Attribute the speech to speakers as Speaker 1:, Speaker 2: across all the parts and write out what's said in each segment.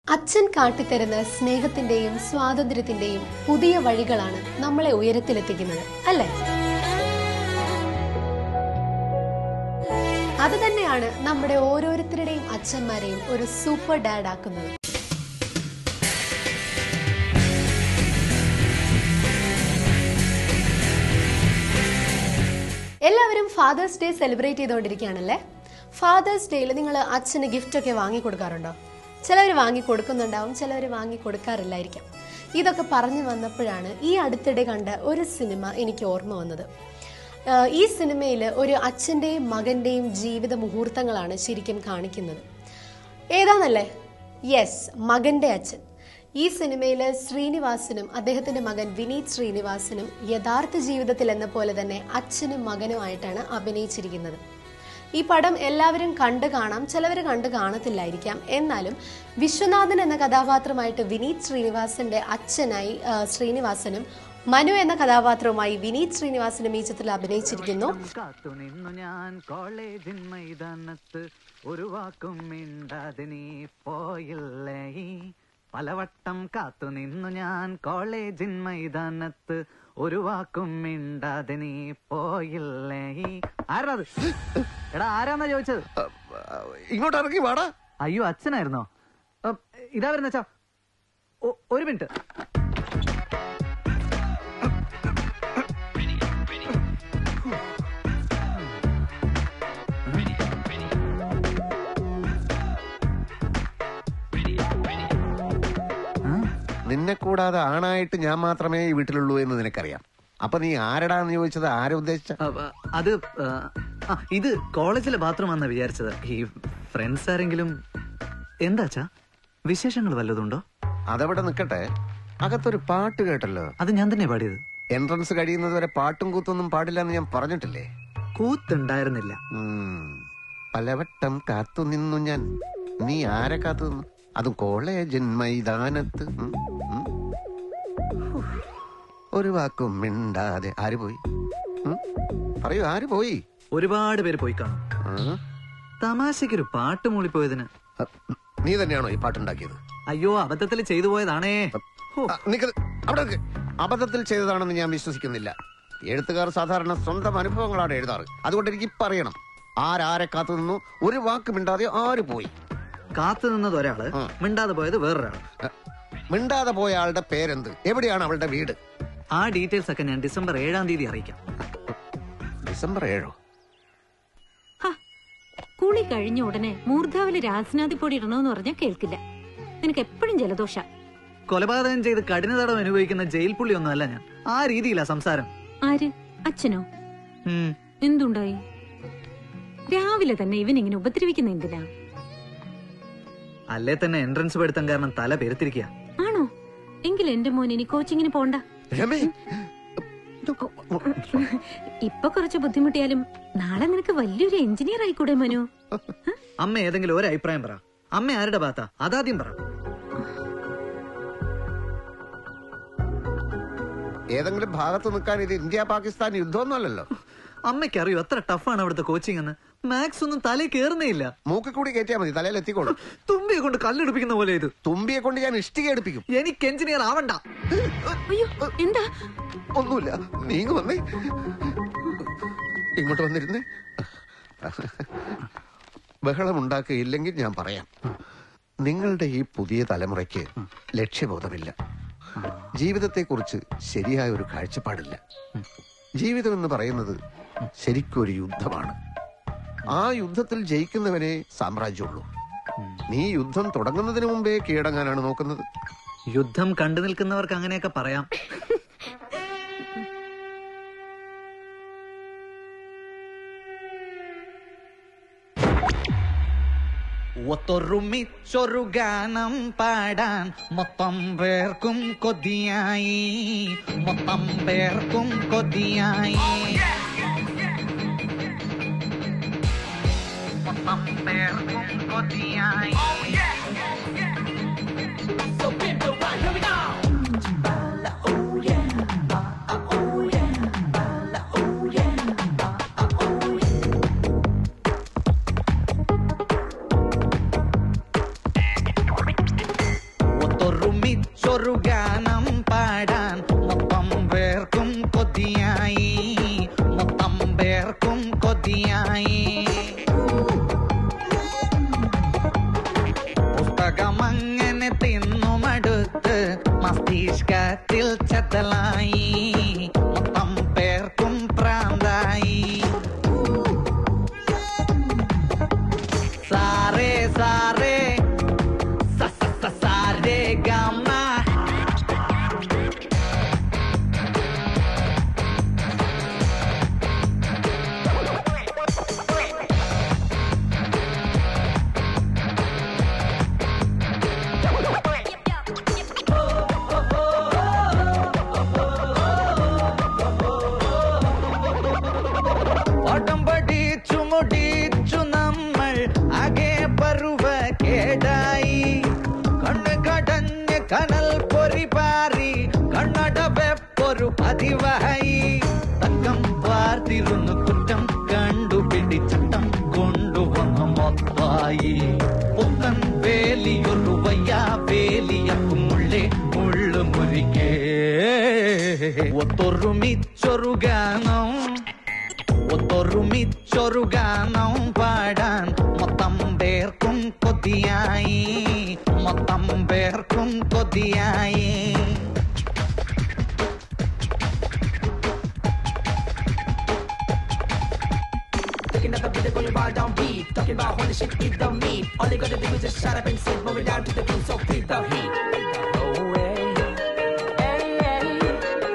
Speaker 1: അച്ഛൻ കാട്ടിത്തരുന്ന സ്നേഹത്തിന്റെയും സ്വാതന്ത്ര്യത്തിന്റെയും പുതിയ വഴികളാണ് നമ്മളെ ഉയരത്തിലെത്തിക്കുന്നത് അല്ലേ അത് തന്നെയാണ് നമ്മുടെ ഓരോരുത്തരുടെയും അച്ഛന്മാരെയും ഒരു സൂപ്പർ ഡാഡ് ആക്കുന്നത് എല്ലാവരും ഫാദേഴ്സ് ഡേ സെലിബ്രേറ്റ് ചെയ്തുകൊണ്ടിരിക്കുകയാണല്ലേ ഫാദേഴ്സ് ഡേയിൽ നിങ്ങൾ അച്ഛന് ഗിഫ്റ്റ് ഒക്കെ വാങ്ങി കൊടുക്കാറുണ്ടോ ചിലവർ വാങ്ങി കൊടുക്കുന്നുണ്ടാവും ചിലവർ വാങ്ങി കൊടുക്കാറില്ലായിരിക്കാം ഇതൊക്കെ പറഞ്ഞു വന്നപ്പോഴാണ് ഈ അടുത്തിടെ കണ്ട ഒരു സിനിമ എനിക്ക് ഓർമ്മ വന്നത് ആഹ് ഈ സിനിമയിൽ ഒരു അച്ഛൻ്റെയും മകൻ്റെയും ജീവിത മുഹൂർത്തങ്ങളാണ് ശരിക്കും കാണിക്കുന്നത് ഏതാന്നല്ലേ യെസ് മകന്റെ അച്ഛൻ ഈ സിനിമയിൽ ശ്രീനിവാസനും അദ്ദേഹത്തിന്റെ മകൻ വിനീത് ശ്രീനിവാസനും യഥാർത്ഥ ജീവിതത്തിൽ എന്ന പോലെ തന്നെ അച്ഛനും മകനുമായിട്ടാണ് അഭിനയിച്ചിരിക്കുന്നത് ഈ പടം എല്ലാവരും കണ്ടു കാണാം ചിലവർ കണ്ടു കാണത്തില്ലായിരിക്കാം എന്നാലും വിശ്വനാഥൻ എന്ന കഥാപാത്രമായിട്ട് വിനീത് ശ്രീനിവാസന്റെ അച്ഛനായി ആ, ശ്രീനിവാസനും മനു എന്ന കഥാപാത്രവുമായി വിനീത് ശ്രീനിവാസനും ഈ ചിത്രത്തിൽ അഭിനയിച്ചിരിക്കുന്നു
Speaker 2: കാത്തു നിന്നു ഞാൻ കോളേജിൻ മൈതാനത്ത് ഒരു വാക്കും മിണ്ടാതെ നീ പോയില്ലേ പലവട്ടം കാത്തു നിന്നു ഞാൻ കോളേജിൻ മൈതാനത്ത് ഒരു വാക്കും മിണ്ടാതെ നീ പോയില്ലേ ആരാ അത് എടാ ആരാന്നാ ചോദിച്ചത്
Speaker 3: ഇങ്ങോട്ട് ഇറങ്ങി വാടാ
Speaker 2: അയ്യോ അച്ഛനായിരുന്നോ അ, ഇതാ വരുന്ന അച്ഛാ ഒ- ഒരു മിനിറ്റ്
Speaker 3: നിന്നെ കൂടാതെ ആണായിട്ട് ഞാൻ മാത്രമേ ഈ വീട്ടിലുള്ളൂ എന്ന് നിനക്കറിയാം അപ്പൊ നീ ആരടാന്ന് ചോദിച്ചത് ആരെ ഉദ്ദേശിച്ച
Speaker 2: അ, അ, അത് ആ, ആ, ഇത് കോളേജിലെ ബാത്റൂം ആണെന്ന് വിചാരിച്ചത് ഈ ഫ്രണ്ട്സ് ആരെങ്കിലും എന്താച്ചാ വിശേഷങ്ങൾ വല്ലതുണ്ടോ
Speaker 3: അതവിടെ നിക്കട്ടെ അകത്തൊരു പാട്ട് കേട്ടല്ലോ
Speaker 2: അത് ഞാൻ തന്നെ പാടിയത്
Speaker 3: എൻട്രൻസ് കഴിയുന്നത് വരെ പാട്ടും കൂത്തൊന്നും പാടില്ല എന്ന് ഞാൻ പറഞ്ഞിട്ടില്ലേ
Speaker 2: കൂത്തുണ്ടായിരുന്നില്ല
Speaker 3: ഉം. പലവട്ടം കാത്തു നിന്നു ഞാൻ നീ ആരെ കാത്തു നിന്നു അതും കോളേജിൻ മൈതാനത്ത് ഉം, ഉം. ഒരു വാക്കും മിണ്ടാതെ ആര് പോയി ഉം? പറയൂ ആര് പോയി
Speaker 2: ഒരുപാട് പേര് പോയി കാണും
Speaker 3: ഉം?
Speaker 2: തമാശയ്ക്കൊരു പാട്ട് മൂളിപ്പോയതിന്
Speaker 3: അ, നീ തന്നെയാണോ ഈ പാട്ടുണ്ടാക്കിയത്
Speaker 2: അയ്യോ അബദ്ധത്തിൽ ചെയ്തു പോയതാണേ ഹോ,
Speaker 3: ആ, നിക്ക് അവിടെ നിക്ക്. അബദ്ധത്തിൽ ചെയ്തതാണെന്ന് ഞാൻ വിശ്വസിക്കുന്നില്ല എഴുത്തുകാർ സാധാരണ സ്വന്തം അനുഭവങ്ങളാണ് എഴുതാറ് അതുകൊണ്ട് എനിക്ക് ഇപ്പൊ അറിയണം ആരാരെ കാത്തു നിന്നു ഒരു വാക്ക് മിണ്ടാതെ ആര് പോയി
Speaker 2: കാത്തു നിന്നത് ഒരാള്
Speaker 3: ആ.
Speaker 2: മിണ്ടാതെ പോയത് വേറൊരാള്
Speaker 3: അ, മിണ്ടാതെ പോയ ആളുടെ പേരെന്ത് എവിടെയാണ് അവളുടെ വീട്
Speaker 2: ആ ഡീറ്റെയിൽസ് ഒക്കെ ഞാൻ ഡിസംബർ ഏഴാം തീയതി അറിയിക്കാം
Speaker 3: ഡിസംബർ ഏഴോ
Speaker 4: ഹ, കുളി കഴിഞ്ഞ ഉടനെ മൂർധാവില് രാസനാഥി പൊടി ഇടണമെന്ന് പറഞ്ഞാൽ കേൾക്കില്ല നിനക്ക് എപ്പോഴും ജലദോഷ
Speaker 2: കൊലപാതകം ചെയ്ത് കഠിന തടവ് അനുഭവിക്കുന്ന ജയിൽ പുള്ളി ഒന്നുമല്ല ഞാൻ ആ രീതിയിലാ സംസാരം
Speaker 4: ആര് അച്ഛനോ
Speaker 2: ഉം.
Speaker 4: എന്തുണ്ടായി രാവിലെ തന്നെ ഇവൻ ഇങ്ങനെ ഉപദ്രവിക്കുന്ന എന്തിനാ
Speaker 2: അല്ലേ തന്നെ എൻട്രൻസ് പഠിത്തം കാരണം തല പെരുത്തിരിക്കുക
Speaker 4: ആണോ എങ്കിൽ എന്റെ മോൻ ഇനി കോച്ചിങ്ങിന് പോണ്ട
Speaker 3: രമേ
Speaker 4: ഇപ്പൊ കുറച്ച് ബുദ്ധിമുട്ടിയാലും നാളെ നിനക്ക് വലിയൊരു എഞ്ചിനീയർ ആയിക്കൂടെ മനു
Speaker 2: അമ്മ ഏതെങ്കിലും ഒരു അഭിപ്രായം പറ അമ്മ ആരുടെ ഭാഗത്താ അതാദ്യം പറ
Speaker 3: ഏതെങ്കിലും ഭാഗത്ത് നിൽക്കാൻ ഇത് ഇന്ത്യ പാകിസ്ഥാൻ യുദ്ധമൊന്നുമല്ലല്ലോ
Speaker 2: അമ്മയ്ക്ക് അറിയോ എത്ര ടഫാണ് അവിടുത്തെ കോച്ചിങ് എന്ന് മാത്സ് ഒന്നും തലേ കേറുന്നേ ഇല്ല
Speaker 3: മൂക്കിൽ കൂടി കയറ്റിയാൽ മതി തലയിൽ എത്തിക്കോളും
Speaker 2: തുമ്പിയെ കൊണ്ട് കല്ലെടുപ്പിക്കുന്ന പോലെ ഇത്
Speaker 3: തുമ്പിയെ കൊണ്ട് ഞാൻ ഇഷ്ടിക എടുപ്പിക്കും
Speaker 2: എനിക്ക് എഞ്ചിനീയർ ആവണ്ട
Speaker 4: അയ്യോ എന്താ
Speaker 3: ഒന്നുമില്ല നീങ്ങ വന്നേ ഇങ്ങോട്ട് വന്നിരുന്നേ ബഹളമുണ്ടാക്കുകയില്ലെങ്കിൽ ഞാൻ പറയാം നിങ്ങളുടെ ഈ പുതിയ തലമുറയ്ക്ക് ലക്ഷ്യബോധമില്ല ജീവിതത്തെക്കുറിച്ച് ശരിയായ ഒരു കാഴ്ചപ്പാടില്ല ജീവിതം എന്ന് പറയുന്നത് ശരിക്കും ഒരു യുദ്ധമാണ് ആ യുദ്ധത്തിൽ ജയിക്കുന്നവനെ സാമ്രാജ്യമുള്ളൂ നീ യുദ്ധം തുടങ്ങുന്നതിന് മുമ്പേ കീഴടങ്ങാനാണ് നോക്കുന്നത്
Speaker 2: യുദ്ധം കണ്ടു നിൽക്കുന്നവർക്ക് അങ്ങനെയൊക്കെ പറയാം ഒത്തൊരുമിച്ചൊരു ഗാനം പാടാൻ മൊത്തം പേർക്കും കൊതിയായി മൊത്തം പേർക്കും കൊതിയായി മൊത്തം പേർക്കും കൊതിയായി
Speaker 5: ഒരുമിച്ചൊരു ഗാനം പാടാൻ മൊത്തം പേർക്കും കൊതിയായി മൊത്തം പേർക്കും കൊതിയായി പുസ്തകം അങ്ങനെ തിന്നുമടുത്ത് മസ്തിഷ്കത്തിൽ ചതലായി മൊത്തം പേർക്കും പ്രാന്തായി സാറേ സാറേ സ സ സ സാരേ ഗമ ഒടമ്പടിച്ചു മുടിച്ചു നമ്മൾ ആകെ പരുവ കേടായി കണ്ണ് കടഞ്ഞ് കനൽ പൊറി പാറി കണ്ണട വെപ്പൊരു പതിവായി തക്കം വാർത്തിരുന്നു കുറ്റം കണ്ടുപിടിച്ചട്ടം കൊണ്ടുവന്ന മൊത്തായി പുത്തൻ വേലിയൊരു വയ്യാ വേലിയക്കുമുള്ളേ മുള്ളു മുറിക്കേ ഒത്തൊരുമിച്ചൊരു ഗാനം ഒത്തൊരുമിച്ചൊരു ഗാനം പാടാൻ മൊത്തം പേർക്കും കൊതിയായി മൊത്തം പേർക്കും കൊതിയായി
Speaker 6: Looking at the beat, going wild down beat. Talking about holy shit, eat the meat. All you gotta do is just shut up and sit, moving down to the groove, so feel the heat. Oh, hey. Hey, hey.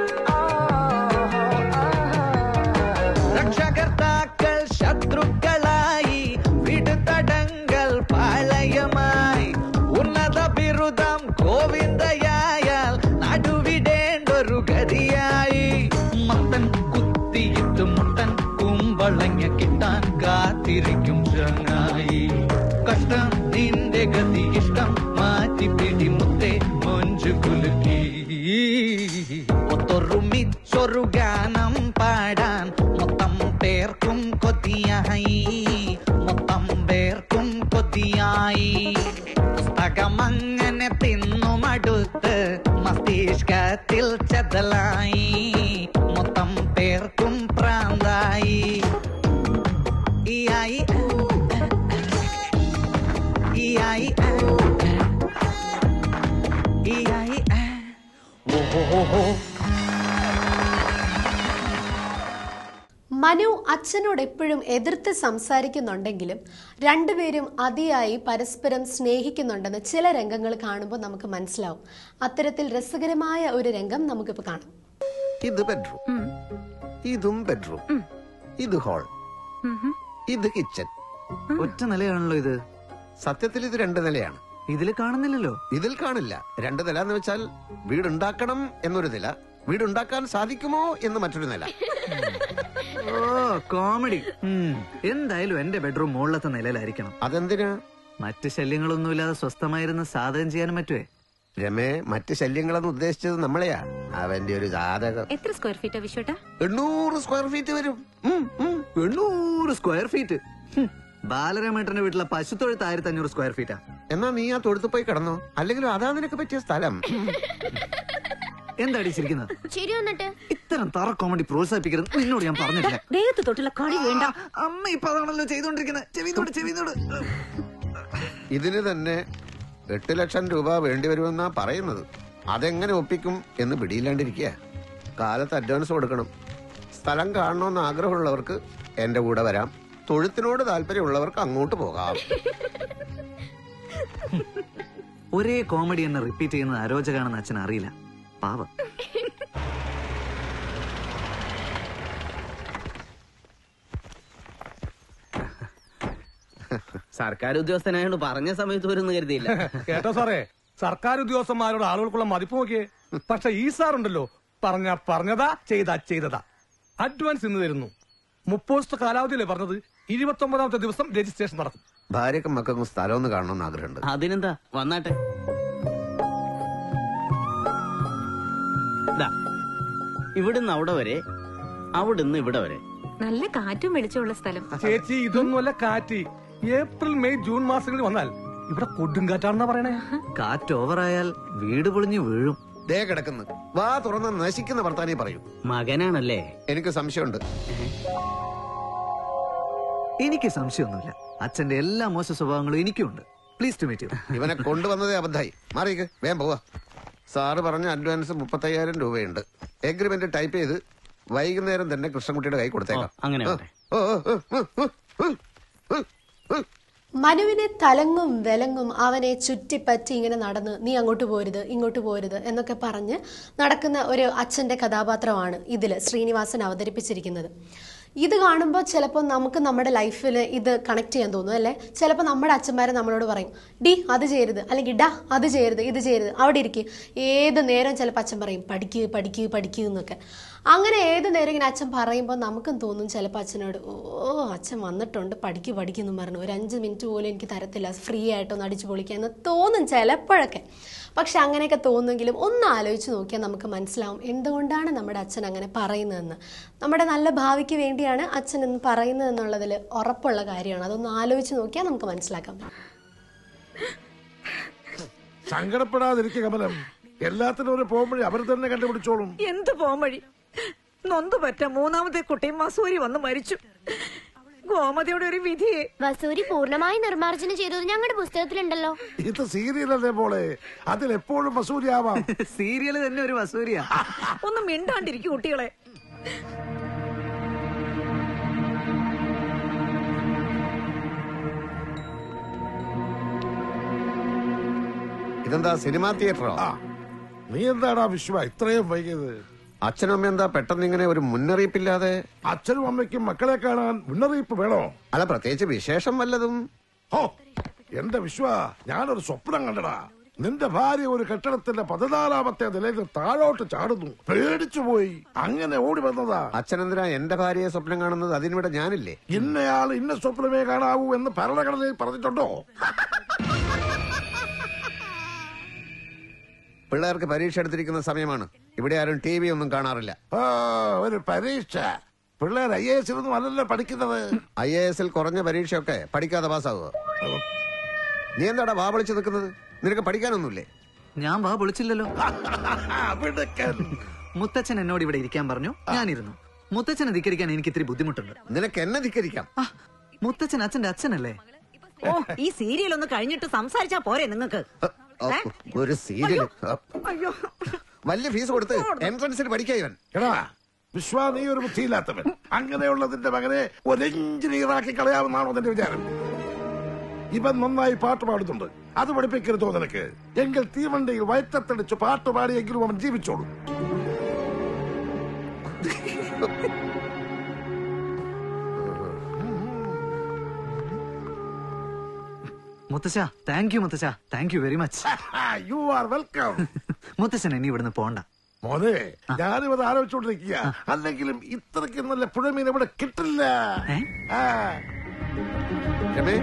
Speaker 6: Oh, oh,
Speaker 5: രക്ഷകർത്താക്കൾ ശത്രുക്കളായി വിടുതടങ്ങൾ പാളയമായി ഉന്നത ബിരുദം ഗോവിന്ദയായാൽ നടുവിടേണ്ടൊരു ഗതിയായി മത്തൻ കുത്തിയിട്ട് മുട്ടൻ കുമ്പളങ്ങ കിട്ടാൻ കാത്തിരിക്കും ചങ്ങായി കഷ്ടം നിന്റെ ഗതി ഇഷ്ടം മാറ്റി പിടിമുത്തെ മൊഞ്ചു കുലുക്കി ഒത്തൊരുമിച്ചൊരു ഗാനം പാടാൻ മൊത്തം പേർക്കും കൊതിയായി മൊത്തം പേർക്കും കൊതിയായി പുസ്തകം അങ്ങനെ തിന്നുമടുത്ത് മസ്തിഷ്കത്തിൽ ചതലായി മൊത്തം പേർക്കും പ്രാന്തായി ഈ ആയി ഈ ആയി ഈ ആയി ഓഹോ
Speaker 1: മനു അച്ഛനോട് എപ്പോഴും എതിർത്ത് സംസാരിക്കുന്നുണ്ടെങ്കിലും രണ്ടുപേരും അതിയായി പരസ്പരം സ്നേഹിക്കുന്നുണ്ടെന്ന് ചില രംഗങ്ങൾ കാണുമ്പോൾ നമുക്ക് മനസ്സിലാവും അത്തരത്തിൽ രസകരമായ ഒരു രംഗം നമുക്കിപ്പോൾ കാണാം
Speaker 3: ഇത് ബെഡ്റൂം ഇതും ബെഡ്റൂം ഇത് ഹാൾ ഇത് കിച്ചൺ
Speaker 2: ഒറ്റ നിലയാണല്ലോ ഇത്
Speaker 3: സത്യത്തിൽ ഇത് രണ്ട് നിലയാണ്
Speaker 2: ഇതില് കാണുന്നില്ലല്ലോ
Speaker 3: ഇതിൽ കാണില്ല രണ്ട് നില എന്ന് വെച്ചാൽ വീടുണ്ടാക്കണം എന്നൊരു നില വീടുണ്ടാക്കാൻ സാധിക്കുമോ എന്ന് മറ്റൊരു നില
Speaker 2: ഓ കോമഡി എന്തായാലും എന്റെ ബെഡ്റൂം മുകളിലത്തെ നിലയിലായിരിക്കണം
Speaker 3: അതെന്തിനാ
Speaker 2: മറ്റ് ശല്യങ്ങളൊന്നുമില്ലാതെ സ്വസ്ഥമായിരുന്ന് സാധകം ചെയ്യാനും പറ്റുവേ
Speaker 3: രമേ മറ്റ് ശല്യങ്ങളെന്ന് ഉദ്ദേശിച്ചത് നമ്മളെയാ അവന്റെ ഒരു ജാതകം
Speaker 4: എത്ര സ്ക്വയർ ഫീറ്റാ വിശ്വട്ടാ
Speaker 3: എണ്ണൂറ് സ്ക്വയർ ഫീറ്റ് വരും ഉം, ഉം.
Speaker 2: എണ്ണൂറ് സ്ക്വയർ ഫീറ്റ് ഹും. ബാലരാമേട്ടന്റെ വീട്ടിലെ പശുത്തൊഴുത്ത് ആയിരത്തി അഞ്ഞൂറ് സ്ക്വയർ ഫീറ്റാ
Speaker 3: എന്നാ നീ ആ തൊഴുത്ത് പോയി കിടന്നോ അല്ലെങ്കിലും അതാ നിനക്ക് പറ്റിയ സ്ഥലം
Speaker 2: എന്താ അടിച്ചിരിക്കുന്നത്
Speaker 7: ശരി വന്നിട്ട്
Speaker 2: ഇത്തരം തറ കോമഡി പ്രോത്സാഹിപ്പിക്കരുത് നിന്നോട് ഞാൻ പറഞ്ഞിട്ടില്ല
Speaker 4: ദേഹത്ത് തൊട്ടുള്ള കളി വേണ്ട
Speaker 2: അമ്മ ഇപ്പൊ അതാണല്ലോ ചെയ്തോണ്ടിരിക്കുന്നത് ചെവിനോട് ചെവിനോട്
Speaker 3: ഇതിന് തന്നെ എട്ട് ലക്ഷം രൂപ വേണ്ടി വരുമെന്നാ പറയുന്നത് അതെങ്ങനെ ഒപ്പിക്കും എന്ന് പിടിയില്ലാണ്ടിരിക്കുക കാലത്ത് അഡ്വാൻസ് കൊടുക്കണം സ്ഥലം കാണണമെന്ന് ആഗ്രഹമുള്ളവർക്ക് എന്റെ കൂടെ വരാം തൊഴുത്തിനോട് താല്പര്യമുള്ളവർക്ക് അങ്ങോട്ട് പോകാം
Speaker 2: ഒരേ കോമഡി എന്നെ റിപ്പീറ്റ് ചെയ്യുന്നത് അരോചകാണെന്ന് അച്ഛൻ അറിയില്ല പാവം
Speaker 8: സർക്കാർ ഉദ്യോഗസ്ഥനായോണ്ട് പറഞ്ഞ സമയത്ത് വരുമെന്ന് കരുതിയില്ല
Speaker 9: കേട്ടോ സാറേ സർക്കാർ ഉദ്യോഗസ്ഥന്മാരോട് ആളുകൾക്കുള്ള മതിപ്പ് നോക്കിയേ പക്ഷെ ഈ സാർ ഉണ്ടല്ലോ പറഞ്ഞ പറഞ്ഞതാ ചെയ്താ ചെയ്തതാ അഡ്വാൻസ് ഇന്ന് തരുന്നു മുപ്പത് ദിവസത്തെ കാലാവധിയല്ലേ പറഞ്ഞത് ഇരുപത്തി ഒമ്പതാമത്തെ ദിവസം രജിസ്ട്രേഷൻ നടക്കും
Speaker 3: ഭാര്യക്കും മക്കൾക്കും സ്ഥലം ഒന്ന് കാണണമെന്ന് ആഗ്രഹമുണ്ട്
Speaker 8: അതിനെന്താ വന്നാട്ടെ ദാ, ഇവിടുന്ന് അവിടെ വരെ അവിടുന്ന് ഇവിടെ വരെ
Speaker 4: നല്ല കാറ്റും വെളിച്ചമുള്ള സ്ഥലം
Speaker 9: ചേച്ചി ഇതൊന്നുമല്ല കാറ്റ് ഏപ്രിൽ മെയ് ജൂൺ മാസങ്ങളിൽ വന്നാൽ ഇവിടെ കൊടുങ്കാറ്റാണെന്നാ പറയണേ
Speaker 2: കാറ്റ് ഓവറായാൽ വീട് പൊളിഞ്ഞു വീഴും
Speaker 3: ദേ കിടക്കുന്നു വാ തുറന്ന് നശിക്കുന്ന വർത്താനേ പറയൂ
Speaker 8: മകനാണല്ലേ
Speaker 3: എനിക്ക് സംശയമുണ്ട്
Speaker 2: എനിക്ക് സംശയമൊന്നുമില്ല അച്ഛന്റെ എല്ലാ മോശ സ്വഭാവങ്ങളും എനിക്കുണ്ട് പ്ലീസ് ടു മീറ്റ് യു
Speaker 3: ഇവനെ കൊണ്ടുവന്നതേ അബദ്ധായി മാറിക്ക് വേഗം പോവാ സാറ് പറഞ്ഞ അഡ്വാൻസ് മുപ്പത്തയ്യായിരം രൂപയുണ്ട് എഗ്രിമെന്റ് ടൈപ്പ് ചെയ്ത് വൈകുന്നേരം തന്നെ കൃഷ്ണൻകുട്ടിയുടെ കൈ കൊടുത്തേക്കാം
Speaker 8: ഓ, അങ്ങനെ ആവട്ടെ.
Speaker 3: ഓ, ഓ, ഓ, ഓ, ഓ, ഓ, ഓ, ഓ.
Speaker 1: മനുവിനെ തലങ്ങും വിലങ്ങും അവനെ ചുറ്റിപ്പറ്റി ഇങ്ങനെ നടന്ന് നീ അങ്ങോട്ട് പോരുത് ഇങ്ങോട്ട് പോരുത് എന്നൊക്കെ പറഞ്ഞ് നടക്കുന്ന ഒരു അച്ഛന്റെ കഥാപാത്രമാണ് ഇതിൽ ശ്രീനിവാസൻ അവതരിപ്പിച്ചിരിക്കുന്നത് ഇത് കാണുമ്പോൾ ചിലപ്പോൾ നമുക്ക് നമ്മുടെ ലൈഫിൽ ഇത് കണക്ട് ചെയ്യാൻ തോന്നും അല്ലേ ചിലപ്പോൾ നമ്മുടെ അച്ഛന്മാരെ നമ്മളോട് പറയും ഡി അത് ചെയ്യരുത് അല്ലെങ്കിൽ ഡാ അത് ചെയ്യരുത് ഇത് ചെയ്യരുത് അവിടെ ഇരിക്കുക ഏത് നേരം ചിലപ്പോൾ അച്ഛൻ പറയും പഠിക്കുക പഠിക്കുക പഠിക്കുക എന്നൊക്കെ അങ്ങനെ ഏത് നേരം ഇങ്ങനെ അച്ഛൻ പറയുമ്പോൾ നമുക്കും തോന്നും ചിലപ്പോൾ അച്ഛനോട് ഓ അച്ഛൻ വന്നിട്ടുണ്ട് പഠിക്കു പഠിക്കുന്നു പറഞ്ഞു ഒരു അഞ്ച് മിനിറ്റ് പോലും എനിക്ക് തരത്തില്ല ഫ്രീ ആയിട്ടൊന്ന് അടിച്ചു പൊളിക്കുക എന്ന് തോന്നും ചിലപ്പോഴൊക്കെ പക്ഷെ അങ്ങനെയൊക്കെ തോന്നുമെങ്കിലും ഒന്ന് ആലോചിച്ച് നോക്കിയാൽ നമുക്ക് മനസ്സിലാവും എന്തുകൊണ്ടാണ് നമ്മുടെ അച്ഛൻ അങ്ങനെ പറയുന്നതെന്ന് നമ്മുടെ നല്ല ഭാവിക്ക് വേണ്ടിയാണ് അച്ഛൻ എന്ന് പറയുന്നത് എന്നുള്ളതിൽ ഉറപ്പുള്ള കാര്യമാണ് അതൊന്ന് ആലോചിച്ച് നോക്കിയാൽ നമുക്ക് മനസ്സിലാക്കാം
Speaker 7: സങ്കടപ്പെടാതിരിക്കുക കമലം എല്ലാത്തിനും ഒരു പോകുമ്പോഴേ അവർ തന്നെ കണ്ടുപിടിച്ചോളും
Speaker 10: എന്ത് പോംവഴി നൊന്തു പറ്റ മൂന്നാമത്തെ കുട്ടിയും മസൂരി വന്ന് മരിച്ചു ഗോമതിയുടെ ഒരു വിധിയെ
Speaker 11: വസൂരി പൂർണ്ണമായി നിർമ്മാർജ്ജനം ചെയ്തത് ഞങ്ങളുടെ പുസ്തകത്തിലുണ്ടല്ലോ
Speaker 7: ഇത് സീരിയലല്ലേ പോളെ അതിലെപ്പോഴും മസൂരിയാവാം
Speaker 2: സീരിയൽ തന്നെ ഒരു വസൂരിയാ
Speaker 10: ഒന്ന് മിണ്ടാണ്ടിരിക്കും കുട്ടികളെ
Speaker 3: ഇതെന്താ സിനിമാ തിയേറ്ററോ
Speaker 7: ആ നീ എന്താടാ വിശ്വ ഇത്രയും വൈകിയത്
Speaker 3: അച്ഛനും അമ്മ എന്താ പെട്ടെന്ന് ഇങ്ങനെ ഒരു മുന്നറിയിപ്പില്ലാതെ
Speaker 7: അച്ഛനും അമ്മയ്ക്കും മക്കളെ കാണാൻ മുന്നറിയിപ്പ് വേണോ
Speaker 3: അല്ല പ്രത്യേകിച്ച് വിശേഷം വല്ലതും
Speaker 7: ഹോ എന്റെ വിശ്വ ഞാനൊരു സ്വപ്നം കണ്ടടാ നിന്റെ ഭാര്യ ഒരു കെട്ടിടത്തിന്റെ പതിനാലാമത്തെ നിലയിൽ താഴോട്ട് ചാടുന്നു പേടിച്ചു പോയി അങ്ങനെ ഓടി വന്നതാ
Speaker 3: അച്ഛനെന്തിനാ എന്റെ ഭാര്യയെ സ്വപ്നം കാണുന്നത് അതിനിവിടെ ഞാനില്ലേ
Speaker 7: ഇന്നയാൾ ഇന്ന സ്വപ്നമേ കാണാവൂ എന്ന് ഭരണഘടനയിൽ പറഞ്ഞിട്ടുണ്ടോ
Speaker 3: പിള്ളേർക്ക് പരീക്ഷ എടുത്തിരിക്കുന്ന സമയമാണ് ഇവിടെ ആരും ടി വി ഒന്നും കാണാറില്ല
Speaker 7: ആ, ഒരു പരീക്ഷ പിള്ളേർ ഐ എ എസ് ഒന്നും അല്ലല്ലോ പഠിക്കുന്നത്
Speaker 3: ഐ എ എസിൽ കുറഞ്ഞ പരീക്ഷയൊക്കെ പഠിക്കാതെ പാസ്സാവുക നീ എന്താടാ വാ വിളിച്ചു നിൽക്കുന്നത് നിനക്ക് പഠിക്കാനൊന്നുമില്ലേ
Speaker 2: ഞാൻ വാ പൊളിച്ചില്ലല്ലോ
Speaker 7: മിടുക്കൻ.
Speaker 2: മുത്തച്ഛൻ എന്നോട് ഇവിടെ ഇരിക്കാൻ പറഞ്ഞു ഞാനിരുന്നു മുത്തച്ഛനെ ധിക്കരിക്കാൻ എനിക്ക് ഇത്തിരി ബുദ്ധിമുട്ടുണ്ട്
Speaker 3: നിനക്ക് എന്നെ ധിക്കരിക്കാം
Speaker 2: ആ, മുത്തച്ഛൻ അച്ഛന്റെ അച്ഛനല്ലേ
Speaker 10: ഓ ഈ സീരിയൽ ഒന്ന് കഴിഞ്ഞിട്ട് സംസാരിച്ചാ പോരെ നിങ്ങക്ക്
Speaker 3: ഓ, ഒരു സീരിയൽ
Speaker 10: അയ്യോ
Speaker 3: വലിയ ഫീസ് കൊടുത്ത് എൻട്രൻസിന് പഠിക്കാൻ ഇവൻ
Speaker 7: എടാ വിശ്വ നീ ഒരു ബുദ്ധിയില്ലാത്തവൻ അങ്ങനെയുള്ള നിന്റെ മകനെ ഒരു എഞ്ചിനീയറാക്കി കളയാമെന്നാണോ നിന്റെ വിചാരം ഇവൻ നന്നായി പാട്ട് പാടുന്നുണ്ട് അത് പഠിപ്പിക്കരുതോ നിനക്ക് എങ്കിൽ തീവണ്ടിയിൽ വയറ്റത്തടിച്ച് പാട്ട് പാടിയെങ്കിലും അവൻ ജീവിച്ചോളും
Speaker 2: മുത്തച്ഛ താങ്ക് യു മുത്തച്ഛ thank you very much
Speaker 7: you are welcome
Speaker 2: മുത്തച്ഛൻ ഇനി ഇവിടുന്ന് പോണ്ട
Speaker 7: മോനെ ഞാനും അത് ആലോചിച്ചോണ്ടിരിക്കുക അല്ലെങ്കിലും ഇത്രയ്ക്ക് നല്ല പുഴമീൻ ഇവിടെ കിട്ടില്ല
Speaker 2: ഏ?
Speaker 7: ആ,
Speaker 3: രമേ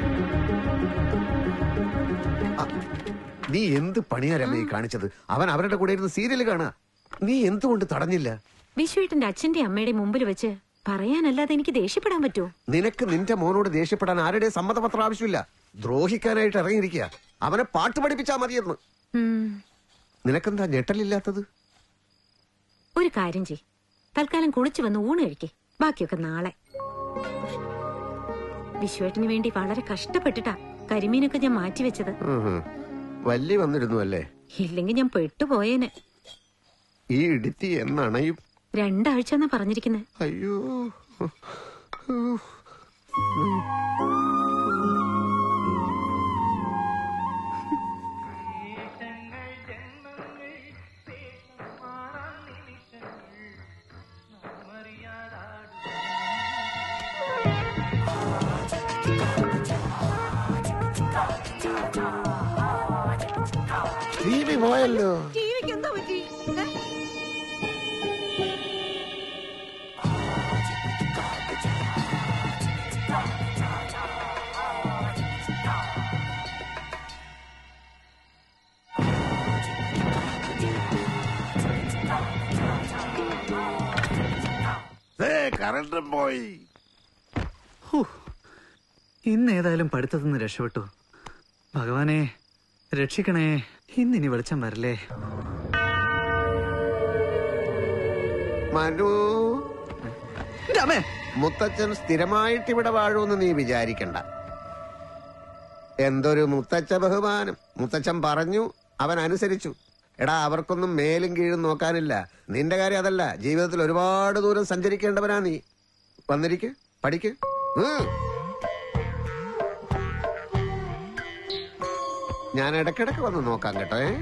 Speaker 3: ആ, നീ എന്ത് പണിയാ രമേ ഈ കാണിച്ചത് അവൻ അവരുടെ കൂടെ ഇരുന്ന് സീരിയൽ കാണുക നീ എന്തുകൊണ്ട് തടഞ്ഞില്ല
Speaker 4: വിശ്വേട്ടന്റെ അച്ഛന്റെ അമ്മയുടെ മുമ്പിൽ വെച്ച് പറയാനല്ലാതെ എനിക്ക് ദേഷ്യപ്പെടാൻ പറ്റുമോ
Speaker 3: നിനക്ക് നിന്റെ മോനോട് ദേഷ്യപ്പെടാൻ ആരുടെ സമ്മതപത്രം ആവശ്യമില്ല ദ്രോഹിക്കാനായിട്ട് ഇറങ്ങിയിരിക്കുക അവനെ പാട്ട് പഠിപ്പിച്ചാ മതിയെന്ന്
Speaker 4: ഉം,
Speaker 3: നിനക്കെന്താ ഞെട്ടലില്ലാത്തത്
Speaker 4: ഒരു കാര്യം ചെയ് തൽക്കാലം കുളിച്ചു വന്ന് ഊണ് കഴിക്കേ ബാക്കിയൊക്കെ നാളെ വിശ്വേട്ടന് വേണ്ടി വളരെ കഷ്ടപ്പെട്ടിട്ടാ കരിമീനൊക്കെ ഞാൻ മാറ്റിവെച്ചത്
Speaker 3: ഉം. വല്ലി വന്നിരുന്നു അല്ലേ
Speaker 4: ഇല്ലെങ്കിൽ ഞാൻ പെട്ടുപോയേനെ
Speaker 3: ഈ ഇടുത്തി എന്നണയും
Speaker 4: രണ്ടാഴ്ച എന്നാ പറഞ്ഞിരിക്കുന്നത്
Speaker 3: അയ്യോ ടി വി പോയല്ലോ
Speaker 10: ടിവിക്ക് എന്താ പറ്റി ഏ?
Speaker 7: ദേ കറണ്ടും പോയി
Speaker 2: ഹൂ. ഇന്ന് ഏതായാലും പഠിത്തത്തിൽ നിന്ന് രക്ഷപ്പെട്ടു ഭഗവാനെ രക്ഷിക്കണേ ഇന്നിനി വെളിച്ചം വരല്ലേ
Speaker 3: മനു മുത്തച്ഛൻ സ്ഥിരമായിട്ട് ഇവിടെ വാഴുമെന്ന് നീ വിചാരിക്കണ്ട എന്തൊരു മുത്തച്ഛ ബഹുമാനം മുത്തച്ഛൻ പറഞ്ഞു അവൻ അനുസരിച്ചു എടാ അവർക്കൊന്നും മേലും കീഴും നോക്കാനില്ല നിന്റെ കാര്യം അതല്ല ജീവിതത്തിൽ ഒരുപാട് ദൂരം സഞ്ചരിക്കേണ്ടവനാ നീ വന്നിരിക്ക് പഠിക്ക് ഉം. ഞാൻ ഇടയ്ക്കിടയ്ക്ക് വന്ന് നോക്കാം കേട്ടോ ഏ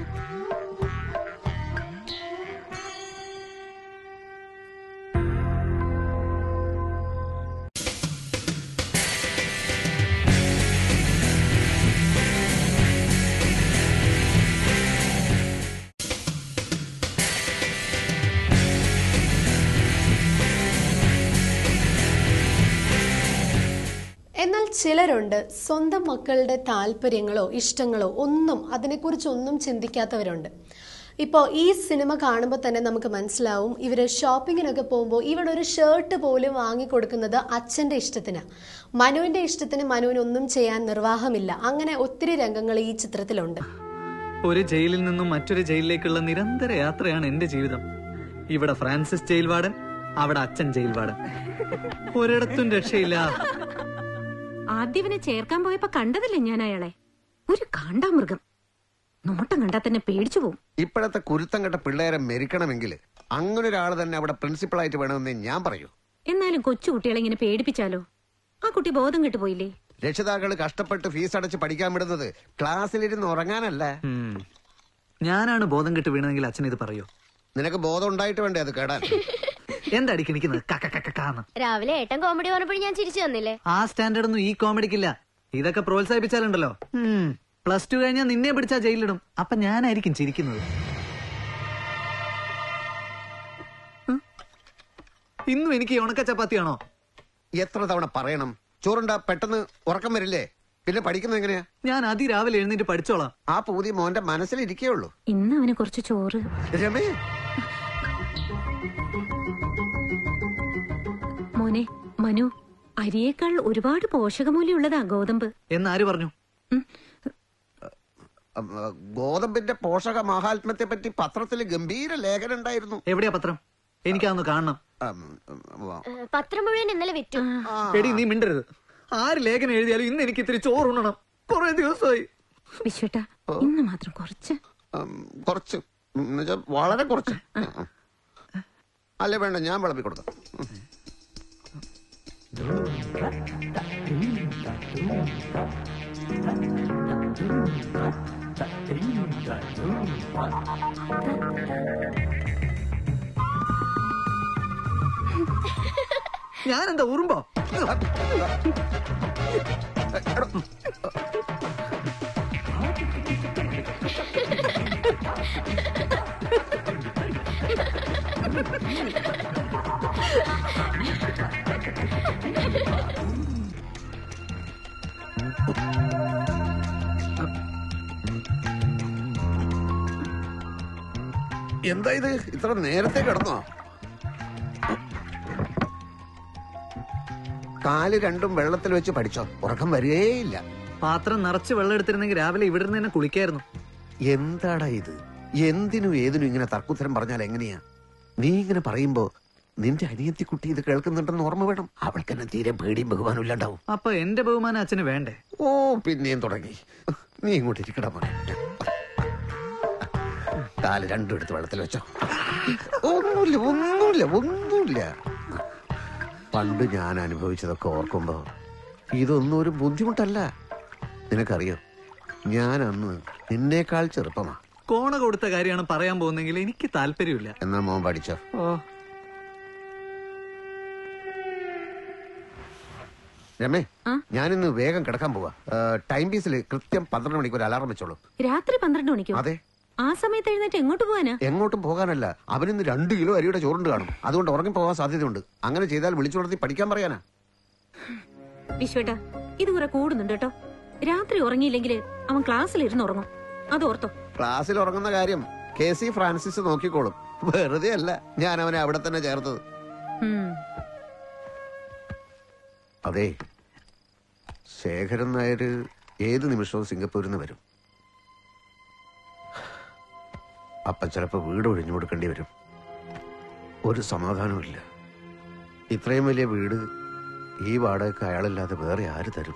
Speaker 1: എന്നാൽ ചിലരുണ്ട് സ്വന്തം മക്കളുടെ താല്പര്യങ്ങളോ ഇഷ്ടങ്ങളോ ഒന്നും അതിനെക്കുറിച്ചൊന്നും ചിന്തിക്കാത്തവരുണ്ട് ഇപ്പോൾ ഈ സിനിമ കാണുമ്പോൾ തന്നെ നമുക്ക് മനസ്സിലാവും ഇവർ ഷോപ്പിങ്ങിനൊക്കെ പോകുമ്പോൾ ഇവിടെ ഒരു ഷർട്ട് പോലും വാങ്ങിക്കൊടുക്കുന്നത് അച്ഛൻ്റെ ഇഷ്ടത്തിന് മനുവിൻ്റെ ഇഷ്ടത്തിന് മനുവിന് ഒന്നും ചെയ്യാൻ നിർവാഹമില്ല അങ്ങനെ ഒത്തിരി രംഗങ്ങൾ ഈ ചിത്രത്തിലുണ്ട്
Speaker 2: ഒരു ജയിലിൽ നിന്നും മറ്റൊരു ജയിലിലേക്കുള്ള നിരന്തര യാത്രയാണ് എന്റെ ജീവിതം ഇവിടെ ഫ്രാൻസിസ് ജയിൽ വാർഡൻ അവിടെ അച്ഛൻ ജയിൽ വാർഡൻ ഒരിടത്തും രക്ഷയില്ല
Speaker 4: ആദ്യവനെ ചേർക്കാൻ പോയപ്പോ കണ്ടതല്ലേ ഞാൻ അയാളെ ഒരു കാണ്ടാമൃഗം നോട്ടം കണ്ടാ തന്നെ പേടിച്ചു പോവും
Speaker 3: ഇപ്പോഴത്തെ കുരുത്തം കെട്ട പിള്ളേരെ മെരിക്കണമെങ്കിൽ അങ്ങനെ ഒരാൾ തന്നെ അവിടെ പ്രിൻസിപ്പളായിട്ട് വേണമെന്ന് ഞാൻ പറയൂ
Speaker 4: എന്നാലും കൊച്ചു കുട്ടികളെ ഇങ്ങനെ പേടിപ്പിച്ചാലോ ആ കുട്ടി ബോധം കെട്ടുപോയില്ലേ
Speaker 3: രക്ഷിതാക്കൾ കഷ്ടപ്പെട്ട് ഫീസ് അടച്ച് പഠിക്കാൻ വിടുന്നത് ക്ലാസ്സിലിരുന്ന് ഉറങ്ങാനല്ല
Speaker 2: ഉം. ഞാനാണ് ബോധം കെട്ട് വീണതെങ്കിൽ അച്ഛൻ ഇത് പറയൂ
Speaker 3: നിനക്ക് ബോധം ഉണ്ടായിട്ട് വേണ്ടേ അത് കേടാൻ
Speaker 2: എന്താടി കിണിക്കുന്നത് കക്ക കക്ക കാന്ന്
Speaker 11: രാവിലെ ഏട്ടൻ കോമഡി പറഞ്ഞപ്പോൾ ഞാൻ ചിരിച്ചു തന്നില്ലേ
Speaker 2: ആ സ്റ്റാൻഡേർഡ് ഒന്നും ഈ കോമഡിക്കില്ല ഇതൊക്കെ പ്രോത്സാഹിപ്പിച്ചാലുണ്ടല്ലോ പ്ലസ് ടു കഴിഞ്ഞാൽ നിന്നെ പിടിച്ചാ ജയിലിലിടും അപ്പൊ ഞാനായിരിക്കും ചിരിക്കുന്നത് ഉം? ഇന്നും എനിക്ക് ഈ ഉണക്ക ചപ്പാത്തിയാണോ
Speaker 3: എത്ര തവണ പറയണം ചോറുണ്ടാ പെട്ടെന്ന് ഉറക്കം വരില്ലേ പിന്നെ പഠിക്കുന്നത് എങ്ങനെയാ
Speaker 2: ഞാൻ അതിരാവിലെ എഴുന്നേറ്റ് പഠിച്ചോളാം
Speaker 3: ആ പൂതി മോന്റെ മനസ്സിലിരിക്കേ ഉള്ളൂ
Speaker 4: ഇന്ന് അവന് കുറച്ച് ചോറ്
Speaker 3: രമേ
Speaker 4: മോനെ മനു അരിയേക്കാൾ ഒരുപാട് പോഷകമൂല്യമുള്ളതാ ഗോതമ്പ്
Speaker 2: എന്നാര് പറഞ്ഞു
Speaker 3: അം, ആ, ഗോതമ്പിന്റെ പോഷക മഹാത്മ്യത്തെ പറ്റി പത്രത്തിൽ ഗംഭീര ലേഖനം ഉണ്ടായിരുന്നു
Speaker 2: എവിടെയാ പത്രം എനിക്കതൊന്ന് കാണണം
Speaker 3: അം, ഉം, വാ.
Speaker 11: ഏ, പത്രം മുഴുവൻ ഇന്നലെ വിറ്റു
Speaker 2: എടി നീ മിണ്ടരുത് ആര് ലേഖനം എഴുതിയാലും ഇന്ന് എനിക്ക് ഇത്തിരി ചോറുണ്ണണം കുറെ ദിവസമായി
Speaker 4: വിശ്വട്ട ഇന്ന് മാത്രം കുറച്ച്
Speaker 3: അം, കുറച്ച് ഉം, എന്നുവെച്ചാ വളരെ കുറച്ച് അല്ലേ വേണ്ട ഞാൻ വിളമ്പി കൊടുക്കാം ഉം.
Speaker 2: ഞാനെന്താ ഉറുമ്പോ
Speaker 3: എന്താ ഇത് ഇത്ര നേരത്തെ കിടന്നോ കാല് രണ്ടും വെള്ളത്തിൽ വെച്ച് പഠിച്ചോ ഉറക്കം വരികേയില്ല
Speaker 2: പാത്രം നിറച്ച് വെള്ളം എടുത്തിരുന്നെങ്കിൽ രാവിലെ ഇവിടെ നിന്ന് തന്നെ കുളിക്കായിരുന്നു
Speaker 3: എന്താടാ ഇത് എന്തിനും ഏതിനും ഇങ്ങനെ തർക്കുത്തരം പറഞ്ഞാൽ എങ്ങനെയാ നീ ഇങ്ങനെ പറയുമ്പോ നിന്റെ അനിയത്തി കുട്ടി ഇത് കേൾക്കുന്നുണ്ടെന്ന് ഓർമ്മ വേണം അവൾക്ക് എന്നെ തീരെ പേടിയും ബഹുമാനം ഇല്ലാണ്ടാവും
Speaker 2: അപ്പൊ എന്റെ ബഹുമാനം അച്ഛന് വേണ്ടേ
Speaker 3: ഓ പിന്നെയും തുടങ്ങി നീ ഇങ്ങോട്ട് ഇരിക്കടാ മോനെ കാല് രണ്ടും എടുത്ത് വെള്ളത്തിൽ വെച്ചോ ഒന്നുമില്ല ഒന്നുമില്ല ഒന്നുമില്ല പണ്ട് ഞാൻ അനുഭവിച്ചതൊക്കെ ഓർക്കുമ്പോ ഇതൊന്നും ഒരു ബുദ്ധിമുട്ടല്ല നിനക്കറിയോ ഞാൻ അന്ന് നിന്നേക്കാൾ ചെറുപ്പമാ
Speaker 2: കോണ കൊടുത്ത കാര്യമാണ് പറയാൻ പോകുന്നെങ്കിൽ എനിക്ക് താല്പര്യമില്ല
Speaker 3: എന്നാ മോൻ പഠിച്ചോ
Speaker 2: ഓ
Speaker 3: രമേ ഞാനിന്ന് വേഗം കിടക്കാൻ പോവാ ടൈം പീസിൽ കൃത്യം പന്ത്രണ്ട് മണിക്ക് ഒരു അലാറം വെച്ചോളൂ
Speaker 4: രാത്രി പന്ത്രണ്ട് മണിക്കോ
Speaker 3: അതെ
Speaker 4: ആ സമയത്ത് എഴുന്നേറ്റ് എങ്ങോട്ട് പോവാനാ
Speaker 3: എങ്ങോട്ടും പോകാനല്ല അവനിന്ന് രണ്ട് കിലോ അരിയുടെ ചോറുണ്ട് കാണും അതുകൊണ്ട് ഉറങ്ങി പോകാൻ സാധ്യതയുണ്ട് അങ്ങനെ ചെയ്താൽ വിളിച്ചുണർത്തി പഠിക്കാൻ പറയാനാ
Speaker 4: വിശ്വട്ട ഇത് കുറെ കൂടുന്നുണ്ട് കേട്ടോ രാത്രി ഉറങ്ങിയില്ലെങ്കിൽ അവൻ ക്ലാസ്സിൽ ഇരുന്ന് ഉറങ്ങും അത് ഓർത്തോ
Speaker 3: ക്ലാസ്സിൽ ഉറങ്ങുന്ന കാര്യം കെ സി ഫ്രാൻസിസ് നോക്കിക്കോളും വെറുതെ അല്ല ഞാൻ അവനെ അവിടെ തന്നെ ചേർത്തത്
Speaker 4: ഉം.
Speaker 3: അതെ ശേഖരൻ നായർ ഏത് നിമിഷവും സിംഗപ്പൂരിൽ നിന്ന് വരും അപ്പം ചിലപ്പോൾ വീട് ഒഴിഞ്ഞു കൊടുക്കേണ്ടി വരും ഒരു സമാധാനവും ഇല്ല ഇത്രയും വലിയ വീട് ഈ വാടകയ്ക്ക് അയാളില്ലാതെ വേറെ ആര് തരും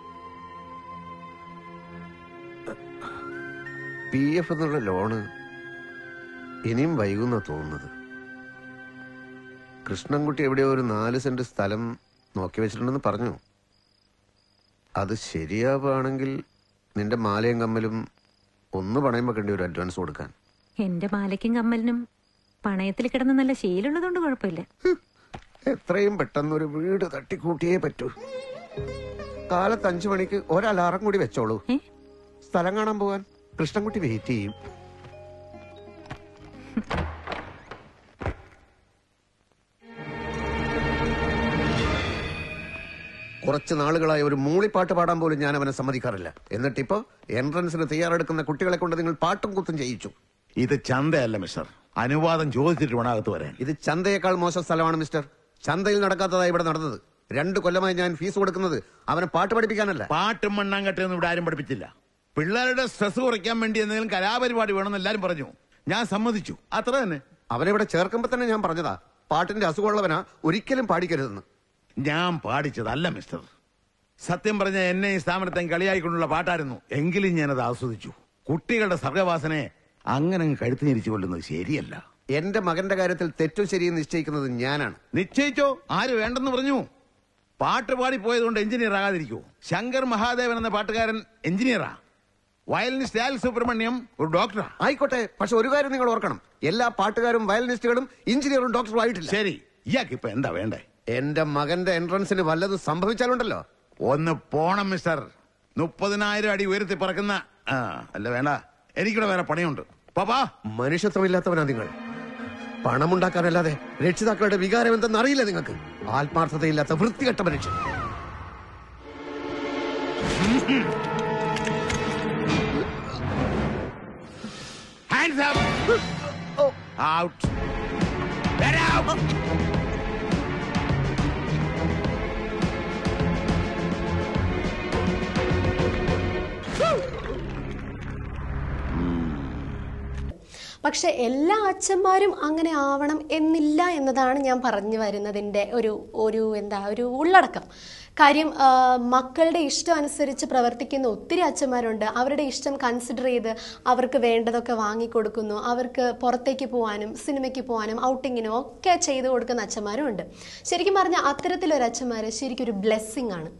Speaker 3: പി എഫ് എന്നുള്ള ലോണ് ഇനിയും വൈകുന്ന തോന്നുന്നത് കൃഷ്ണൻകുട്ടി എവിടെയോ ഒരു നാല് സെന്റ് സ്ഥലം നോക്കി വെച്ചിട്ടുണ്ടെന്ന് പറഞ്ഞു അത് ശരിയാവുകയാണെങ്കിൽ നിന്റെ മാലയും കമ്മലും ഒന്ന് പണയം വെക്കേണ്ടി ഒരു അഡ്വാൻസ് കൊടുക്കാൻ
Speaker 4: എന്റെ മാലയ്ക്കും കമ്മലിനും പണയത്തിൽ കിടന്ന് നല്ല ശീലമുള്ളതുകൊണ്ട് കുഴപ്പമില്ല
Speaker 3: എത്രയും പെട്ടെന്ന് ഒരു വീട് തട്ടിക്കൂട്ടിയേ പറ്റൂ കാലത്ത് അഞ്ചു മണിക്ക് ഒരലാറം കൂടി വെച്ചോളൂ സ്ഥലം കാണാൻ പോകാൻ കൃഷ്ണൻകുട്ടി വെയിറ്റ് ചെയ്യും കുറച്ച് നാളുകളായി ഒരു മൂളിപ്പാട്ട് പാടാൻ പോലും ഞാൻ അവനെ സമ്മതിക്കാറില്ല എന്നിട്ടിപ്പോ എൻട്രൻസിന് തയ്യാറെടുക്കുന്ന കുട്ടികളെ കൊണ്ട് നിങ്ങൾ പാട്ടും കുത്തും ചെയ്യിച്ചു
Speaker 7: ഇത് ചന്തയല്ല മിസ്റ്റർ അനുവാദം ചോദിച്ചിട്ട് വേണം അകത്ത് വരാൻ
Speaker 3: ഇത് ചന്തയേക്കാൾ മോശം സ്ഥലമാണ് മിസ്റ്റർ ചന്തയിൽ നടക്കാത്തതായി ഇവിടെ നടന്നത് രണ്ടു കൊല്ലമായി ഞാൻ ഫീസ് കൊടുക്കുന്നത് അവനെ പാട്ട് പഠിപ്പിക്കാനല്ല
Speaker 7: പാട്ടും മണ്ണാങ്കട്ടയൊന്നും ഇവിടെ ആരും പഠിപ്പിച്ചില്ല പിള്ളേരുടെ സ്ട്രെസ് കുറയ്ക്കാൻ വേണ്ടി എന്തെങ്കിലും കലാപരിപാടി വേണമെന്ന് എല്ലാരും പറഞ്ഞു ഞാൻ സമ്മതിച്ചു അത്ര തന്നെ
Speaker 3: അവനെ ഇവിടെ ചേർക്കുമ്പോ തന്നെ ഞാൻ പറഞ്ഞതാ പാട്ടിന്റെ അസുഖമുള്ളവനാ ഒരിക്കലും പാടിക്കരുതെന്ന്
Speaker 7: ഞാൻ പാടിച്ചതല്ല മിസ്റ്റർ സത്യം പറഞ്ഞ എന്നെ ഈ സ്ഥാപനത്തെ കളിയായിക്കൊണ്ടുള്ള പാട്ടായിരുന്നു എങ്കിലും ഞാനത് ആസ്വദിച്ചു കുട്ടികളുടെ സർഗവാസനയെ അങ്ങനെ അങ്ങ് കഴുത്ത് ഞെരിച്ചു കൊല്ലുന്നത് ശരിയല്ല
Speaker 3: എന്റെ മകന്റെ കാര്യത്തിൽ തെറ്റും ശരിയും നിശ്ചയിക്കുന്നത് ഞാനാണ്
Speaker 7: നിശ്ചയിച്ചോ ആര് വേണ്ടെന്ന് പറഞ്ഞു പാട്ട് പാടി പോയതുകൊണ്ട് എഞ്ചിനീയർ ആകാതിരിക്കൂ ശങ്കർ മഹാദേവൻ എന്ന പാട്ടുകാരൻ എഞ്ചിനീയറാ വയലിനിസ്റ്റ് ലാൽ സുബ്രഹ്മണ്യം ഒരു ഡോക്ടറാ
Speaker 3: ആയിക്കോട്ടെ പക്ഷെ ഒരു കാര്യം നിങ്ങൾ ഓർക്കണം എല്ലാ പാട്ടുകാരും വയലിനിസ്റ്റുകളും എഞ്ചിനീയറും ഡോക്ടറും ആയിട്ടില്ല
Speaker 7: ശരി ഇയാൾക്ക് ഇപ്പൊ എന്താ വേണ്ടേ
Speaker 3: എന്റെ മകന്റെ എൻട്രൻസിന് വല്ലതും സംഭവിച്ചാലുണ്ടല്ലോ
Speaker 7: ഒന്ന് പോണം മിസ്റ്റർ മുപ്പതിനായിരം അടി ഉയരത്തിൽ പറക്കുന്ന ആ അല്ല വേണ്ട എനിക്കിവിടെ വേറെ പണിയുണ്ട് പാപ്പാ
Speaker 3: മനുഷ്യത്വമില്ലാത്തവനാ നിങ്ങൾ പണമുണ്ടാക്കാനല്ലാതെ രക്ഷിതാക്കളുടെ വികാരം എന്തെന്ന് അറിയില്ല നിങ്ങൾക്ക് ആത്മാർത്ഥതയില്ലാത്ത വൃത്തികെട്ട മനുഷ്യൻ
Speaker 7: Hands up! Out! Get out!
Speaker 1: പക്ഷെ എല്ലാ അച്ഛന്മാരും അങ്ങനെ ആവണം എന്നില്ല എന്നതാണ് ഞാൻ പറഞ്ഞു വരുന്നതിൻ്റെ ഒരു ഒരു എന്താ ഒരു ഉള്ളടക്കം കാര്യം ആ, മക്കളുടെ ഇഷ്ടം അനുസരിച്ച് പ്രവർത്തിക്കുന്ന ഒത്തിരി അച്ഛന്മാരുണ്ട് അവരുടെ ഇഷ്ടം കൺസിഡർ ചെയ്ത് അവർക്ക് വേണ്ടതൊക്കെ വാങ്ങിക്കൊടുക്കുന്നു അവർക്ക് പുറത്തേക്ക് പോകാനും സിനിമയ്ക്ക് പോകാനും ഔട്ടിങ്ങിനും ഒക്കെ ചെയ്തു കൊടുക്കുന്ന അച്ഛന്മാരും ഉണ്ട് ശരിക്കും പറഞ്ഞാൽ അത്തരത്തിലൊരു അച്ഛന്മാർ ശരിക്കും ഒരു ബ്ലെസ്സിങ് ആണ്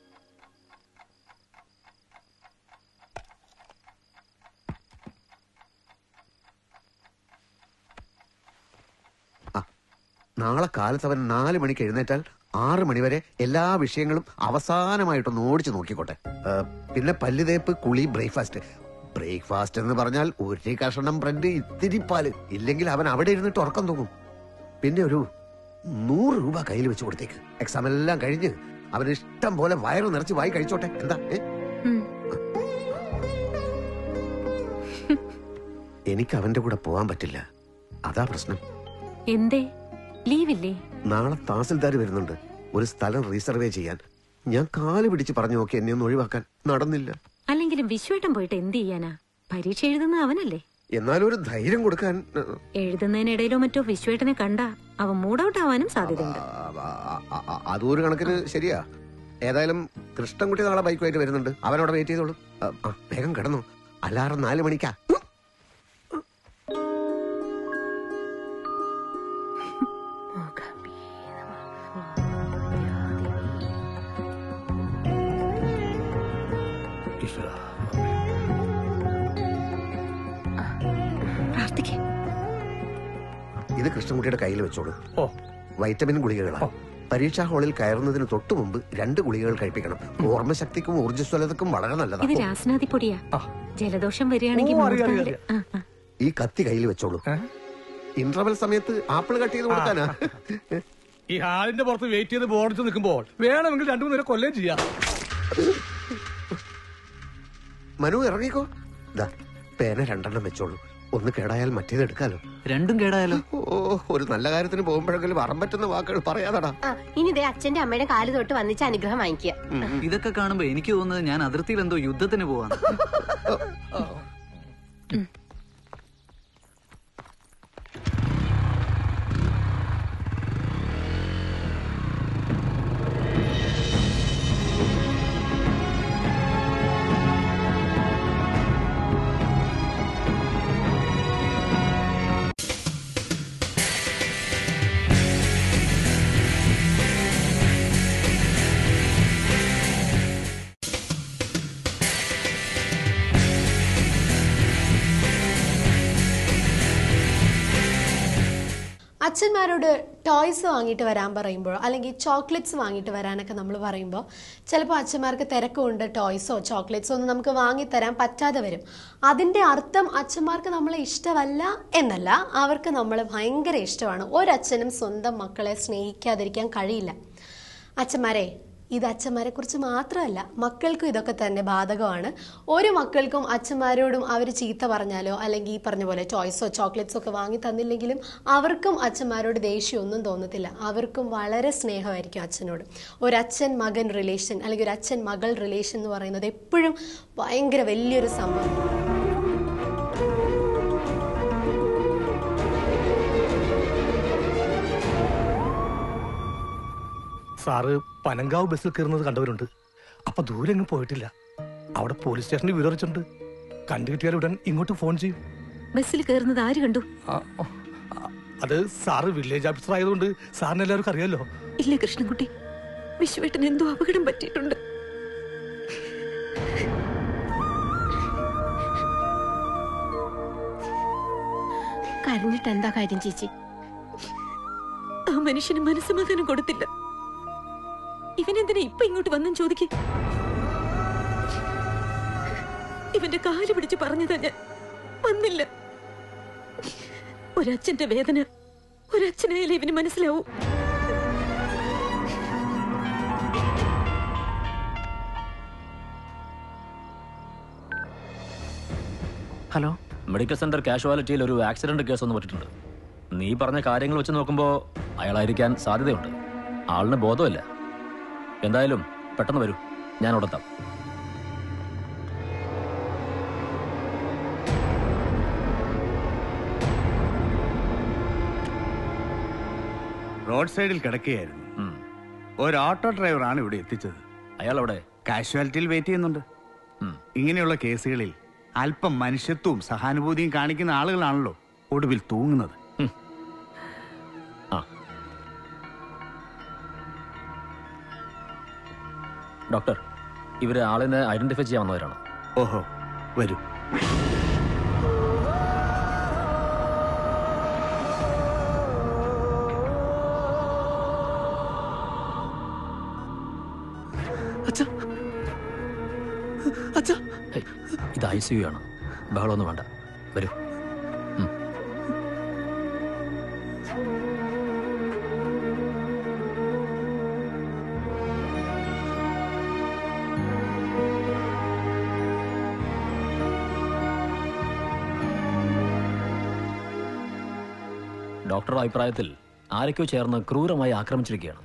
Speaker 3: നാളെ കാലത്ത് അവൻ നാല് മണിക്ക് എഴുന്നേറ്റാൽ ആറ് മണിവരെ എല്ലാ വിഷയങ്ങളും അവസാനമായിട്ടൊന്ന് ഓടിച്ചു നോക്കിക്കോട്ടെ ആ, പിന്നെ പല്ലുതേപ്പ് കുളി ബ്രേക്ക്ഫാസ്റ്റ് ബ്രേക്ക്ഫാസ്റ്റ് എന്ന് പറഞ്ഞാൽ ഒരു കഷണം ബ്രെഡ് ഇത്തിരി പാല് ഇല്ലെങ്കിൽ അവൻ അവിടെ ഇരുന്നിട്ട് ഉറക്കം തൂങ്ങും പിന്നെ ഒരു നൂറ് രൂപ കയ്യിൽ വെച്ച് കൊടുത്തേക്ക് എക്സാം എല്ലാം കഴിഞ്ഞ് അവന് ഇഷ്ടം പോലെ വയറ് നിറച്ച് വായി കഴിച്ചോട്ടെ എന്താ ഏ? എനിക്ക് അവന്റെ കൂടെ പോകാൻ പറ്റില്ല അതാ പ്രശ്നം
Speaker 4: എന്തേ ലീവില്ലേ
Speaker 3: നാളെ തഹസിൽദാർ വരുന്നുണ്ട് ഒരു സ്ഥലം റീസർവേ ചെയ്യാൻ ഞാൻ കാല് പിടിച്ച് പറഞ്ഞു നോക്കി എന്നെ ഒന്ന് ഒഴിവാക്കാൻ നടന്നില്ല
Speaker 4: അല്ലെങ്കിലും വിശ്വേട്ടൻ പോയിട്ട് എന്ത് ചെയ്യാനാ പരീക്ഷ എഴുതുന്ന അവനല്ലേ
Speaker 3: എന്നാലും ഒരു ധൈര്യം കൊടുക്കാൻ ഏഹ്,
Speaker 4: എഴുതുന്നതിനിടയിലോ മറ്റോ വിശ്വേട്ടനെ കണ്ട അവൻ മൂഡൌട്ട് ആവാനും സാധ്യതയുണ്ട്
Speaker 3: അ- അ- അ- അതും ഒരു കണക്കിന് ശരിയാ ഏതായാലും കൃഷ്ണൻകുട്ടി നാളെ ബൈക്കുമായിട്ട് വരുന്നുണ്ട് അവനവിടെ വെയിറ്റ് ചെയ്തോളൂ ആ, ആ, വേഗം കിടന്നു അലാറം നാല് മണിക്കാ
Speaker 4: പ്രാർത്ഥിക്കേ
Speaker 3: ഇത് കൃഷ്ണൻകുട്ടിയുടെ കയ്യിൽ വെച്ചോളൂ
Speaker 9: ഓ
Speaker 3: വൈറ്റമിൻ ഗുളികകളാ പരീക്ഷാ ഹാളിൽ കയറുന്നതിന് തൊട്ടു മുമ്പ് രണ്ട് ഗുളികകൾ കഴിപ്പിക്കണം ഓർമ്മശക്തിക്കും ഊർജ്ജസ്വലതക്കും വളരെ
Speaker 4: ഇത്
Speaker 3: നല്ലതാ
Speaker 4: രാസനാഥി പൊടിയാ ജലദോഷം വരികയാണെങ്കിൽ
Speaker 9: ഓ, അറിയാം,
Speaker 4: മൂർത്താവില്-
Speaker 9: അറിയാം,
Speaker 4: ആ, ആ.
Speaker 3: ഈ കത്തി കയ്യിൽ വെച്ചോളൂ ഇന്റർവെൽ സമയത്ത് ആപ്പിൾ കട്ട് ചെയ്ത് കൊടുക്കാനാ
Speaker 9: ഈ ഹാളിന്റെ പുറത്ത് വെയിറ്റ് ചെയ്ത് ബോർഡിച്ച് നിൽക്കുമ്പോൾ വേണമെങ്കിൽ രണ്ടു മൂന്ന് നേരം കൊല്ലുകയും ചെയ്യാം
Speaker 3: മനു ഇറങ്ങിക്കോ ദാ പേന രണ്ടെണ്ണം വെച്ചോളൂ ഒന്ന് കേടായാൽ മറ്റേത് എടുക്കാലോ
Speaker 2: രണ്ടും കേടായാലോ
Speaker 3: ഓ ഒരു നല്ല കാര്യത്തിന് പോകുമ്പോഴെങ്കിലും അറം പറ്റുന്ന വാക്കുകൾ പറയാതടാ
Speaker 12: ആ ഇനി ദേ അച്ഛന്റെ അമ്മയുടെ കാല് തൊട്ട് വന്നിച്ച് അനുഗ്രഹം വാങ്ങിക്കുക
Speaker 2: ഇതൊക്കെ കാണുമ്പോ എനിക്ക് തോന്നുന്നത് ഞാൻ അതിർത്തിയിൽ എന്തോ യുദ്ധത്തിന് പോവാന്ന്
Speaker 1: അച്ഛന്മാരോട് ടോയ്സ് വാങ്ങിയിട്ട് വരാൻ പറയുമ്പോൾ അല്ലെങ്കിൽ ചോക്ലേറ്റ്സ് വാങ്ങിയിട്ട് വരാനൊക്കെ നമ്മൾ പറയുമ്പോൾ ചിലപ്പോൾ അച്ഛന്മാർക്ക് തിരക്കുണ്ട് ടോയ്സോ ചോക്ലേറ്റ്സോ ഒന്നും നമുക്ക് വാങ്ങിത്തരാൻ പറ്റാതെ വരും അതിൻ്റെ അർത്ഥം അച്ഛന്മാർക്ക് നമ്മളെ ഇഷ്ടമല്ല എന്നല്ല അവർക്ക് നമ്മൾ ഭയങ്കര ഇഷ്ടമാണ് ഒരച്ഛനും സ്വന്തം മക്കളെ സ്നേഹിക്കാതിരിക്കാൻ കഴിയില്ല അച്ഛന്മാരെ ഇത് അച്ഛന്മാരെ കുറിച്ച് മാത്രമല്ല മക്കൾക്കും ഇതൊക്കെ തന്നെ ബാധകമാണ് ഒരു മക്കൾക്കും അച്ഛന്മാരോടും അവർ ചീത്ത പറഞ്ഞാലോ അല്ലെങ്കിൽ ഈ പറഞ്ഞ പോലെ ടോയ്സോ ചോക്ലേറ്റ്സോ ഒക്കെ വാങ്ങി തന്നില്ലെങ്കിലും അവർക്കും അച്ഛന്മാരോട് ദേഷ്യമൊന്നും തോന്നത്തില്ല അവർക്കും വളരെ സ്നേഹമായിരിക്കും അച്ഛനോട് ഒരു അച്ഛൻ മകൻ റിലേഷൻ അല്ലെങ്കിൽ ഒരു അച്ഛൻ മകൾ റിലേഷൻ എന്ന് പറയുന്നത് എപ്പോഴും ഭയങ്കര വലിയൊരു സംഭവം
Speaker 9: സാറ് പനങ്കാവ് ബസ്സിൽ കയറുന്നത് കണ്ടവരുണ്ട് അപ്പൊ ദൂരെ എങ്ങും പോയിട്ടില്ല അവിടെ പോലീസ് സ്റ്റേഷനിൽ വിവരിച്ചിട്ടുണ്ട് കണ്ടു കിട്ടിയാൽ ഉടൻ ഇങ്ങോട്ട് ഫോൺ ചെയ്യും
Speaker 4: ബസ്സിൽ കയറുന്നത് ആര് കണ്ടു
Speaker 9: ആ, ആ, അത് സാറ് വില്ലേജ് ഓഫീസർ ആയതുകൊണ്ട് സാറിന് എല്ലാവർക്കും അറിയാലോ
Speaker 4: ഇല്ല കൃഷ്ണൻകുട്ടി വിശ്വേട്ടന് എന്തോ അപകടം പറ്റിയിട്ടുണ്ട്
Speaker 12: കരഞ്ഞിട്ട് എന്താ കാര്യം ചേച്ചി
Speaker 4: ആ മനുഷ്യന് മനസ്സമാധാനം കൊടുത്തില്ല ഇവനെന്തിനാ ഇപ്പൊ ഇങ്ങോട്ട് വന്നും ചോദിക്ക ഇവന്റെ കാല് പിടിച്ച് പറഞ്ഞതാ ഞാൻ വന്നില്ല ഒരച്ഛന്റെ വേദന ഒരച്ഛനായാലേ ഇവന് മനസ്സിലാവൂ
Speaker 2: ഹലോ
Speaker 13: മെഡിക്കൽ സെന്റർ കാഷ്വാലിറ്റിയിൽ ഒരു ആക്സിഡന്റ് കേസ് ഒന്ന് പറ്റിയിട്ടുണ്ട് നീ പറഞ്ഞ കാര്യങ്ങൾ വെച്ച് നോക്കുമ്പോൾ അയാളായിരിക്കാൻ സാധ്യതയുണ്ട് ആളിന് ബോധമില്ല എന്തായാലും പെട്ടെന്ന് വരൂ ഞാൻ അവിടെ എത്താം
Speaker 8: റോഡ് സൈഡിൽ കിടക്കുകയായിരുന്നു ഒരു ഓട്ടോ ഡ്രൈവറാണ് ഇവിടെ എത്തിച്ചത്
Speaker 13: അയാൾ അവിടെ
Speaker 8: കാഷ്വാലിറ്റിയിൽ വെയിറ്റ് ചെയ്യുന്നുണ്ട് ഇങ്ങനെയുള്ള കേസുകളിൽ അല്പം മനുഷ്യത്വവും സഹാനുഭൂതിയും കാണിക്കുന്ന ആളുകളാണല്ലോ ഒടുവിൽ തൂങ്ങുന്നത്
Speaker 13: ഡോക്ടർ ഇവര് ആളിനെ ഐഡന്റിഫൈ ചെയ്യാൻ വന്നവരാണ്
Speaker 8: ഓഹോ വരൂ
Speaker 13: ഹേയ്, ഇത് ഐ സി യു ആണ് ബഹളമൊന്നും വേണ്ട വരൂ ഉം. ഡോക്ടറുടെ അഭിപ്രായത്തിൽ ആരൊക്കെയോ ചേർന്ന് ക്രൂരമായി ആക്രമിച്ചിരിക്കുകയാണ്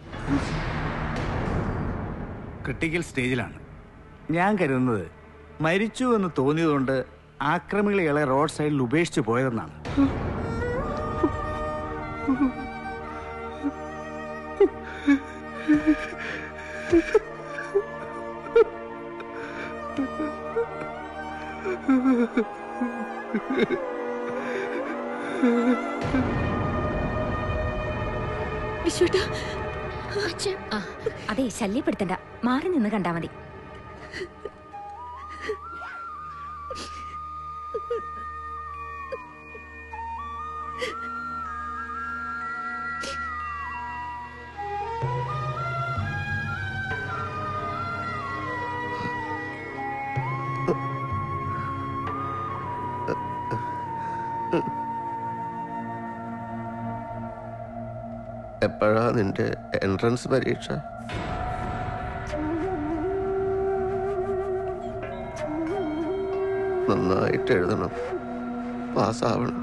Speaker 8: ക്രിട്ടിക്കൽ സ്റ്റേജിലാണ് ഞാൻ കരുതുന്നത് മരിച്ചു എന്ന് തോന്നിയതുകൊണ്ട് ആക്രമികളെ റോഡ് സൈഡിൽ ഉപേക്ഷിച്ച് പോയതെന്നാണ്
Speaker 4: വിശ്വേട്ടാ
Speaker 14: ആ അതെ ശല്യപ്പെടുത്തണ്ട മാറി നിന്ന് കണ്ടാ മതി
Speaker 3: എപ്പോഴാ നിന്റെ എൻട്രൻസ് പരീക്ഷ നന്നായിട്ട് എഴുതണം പാസ്സാവണം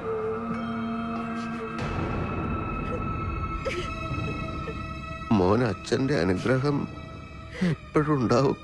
Speaker 3: മോൻ അച്ഛന്റെ അനുഗ്രഹം എപ്പോഴും ഉണ്ടാവും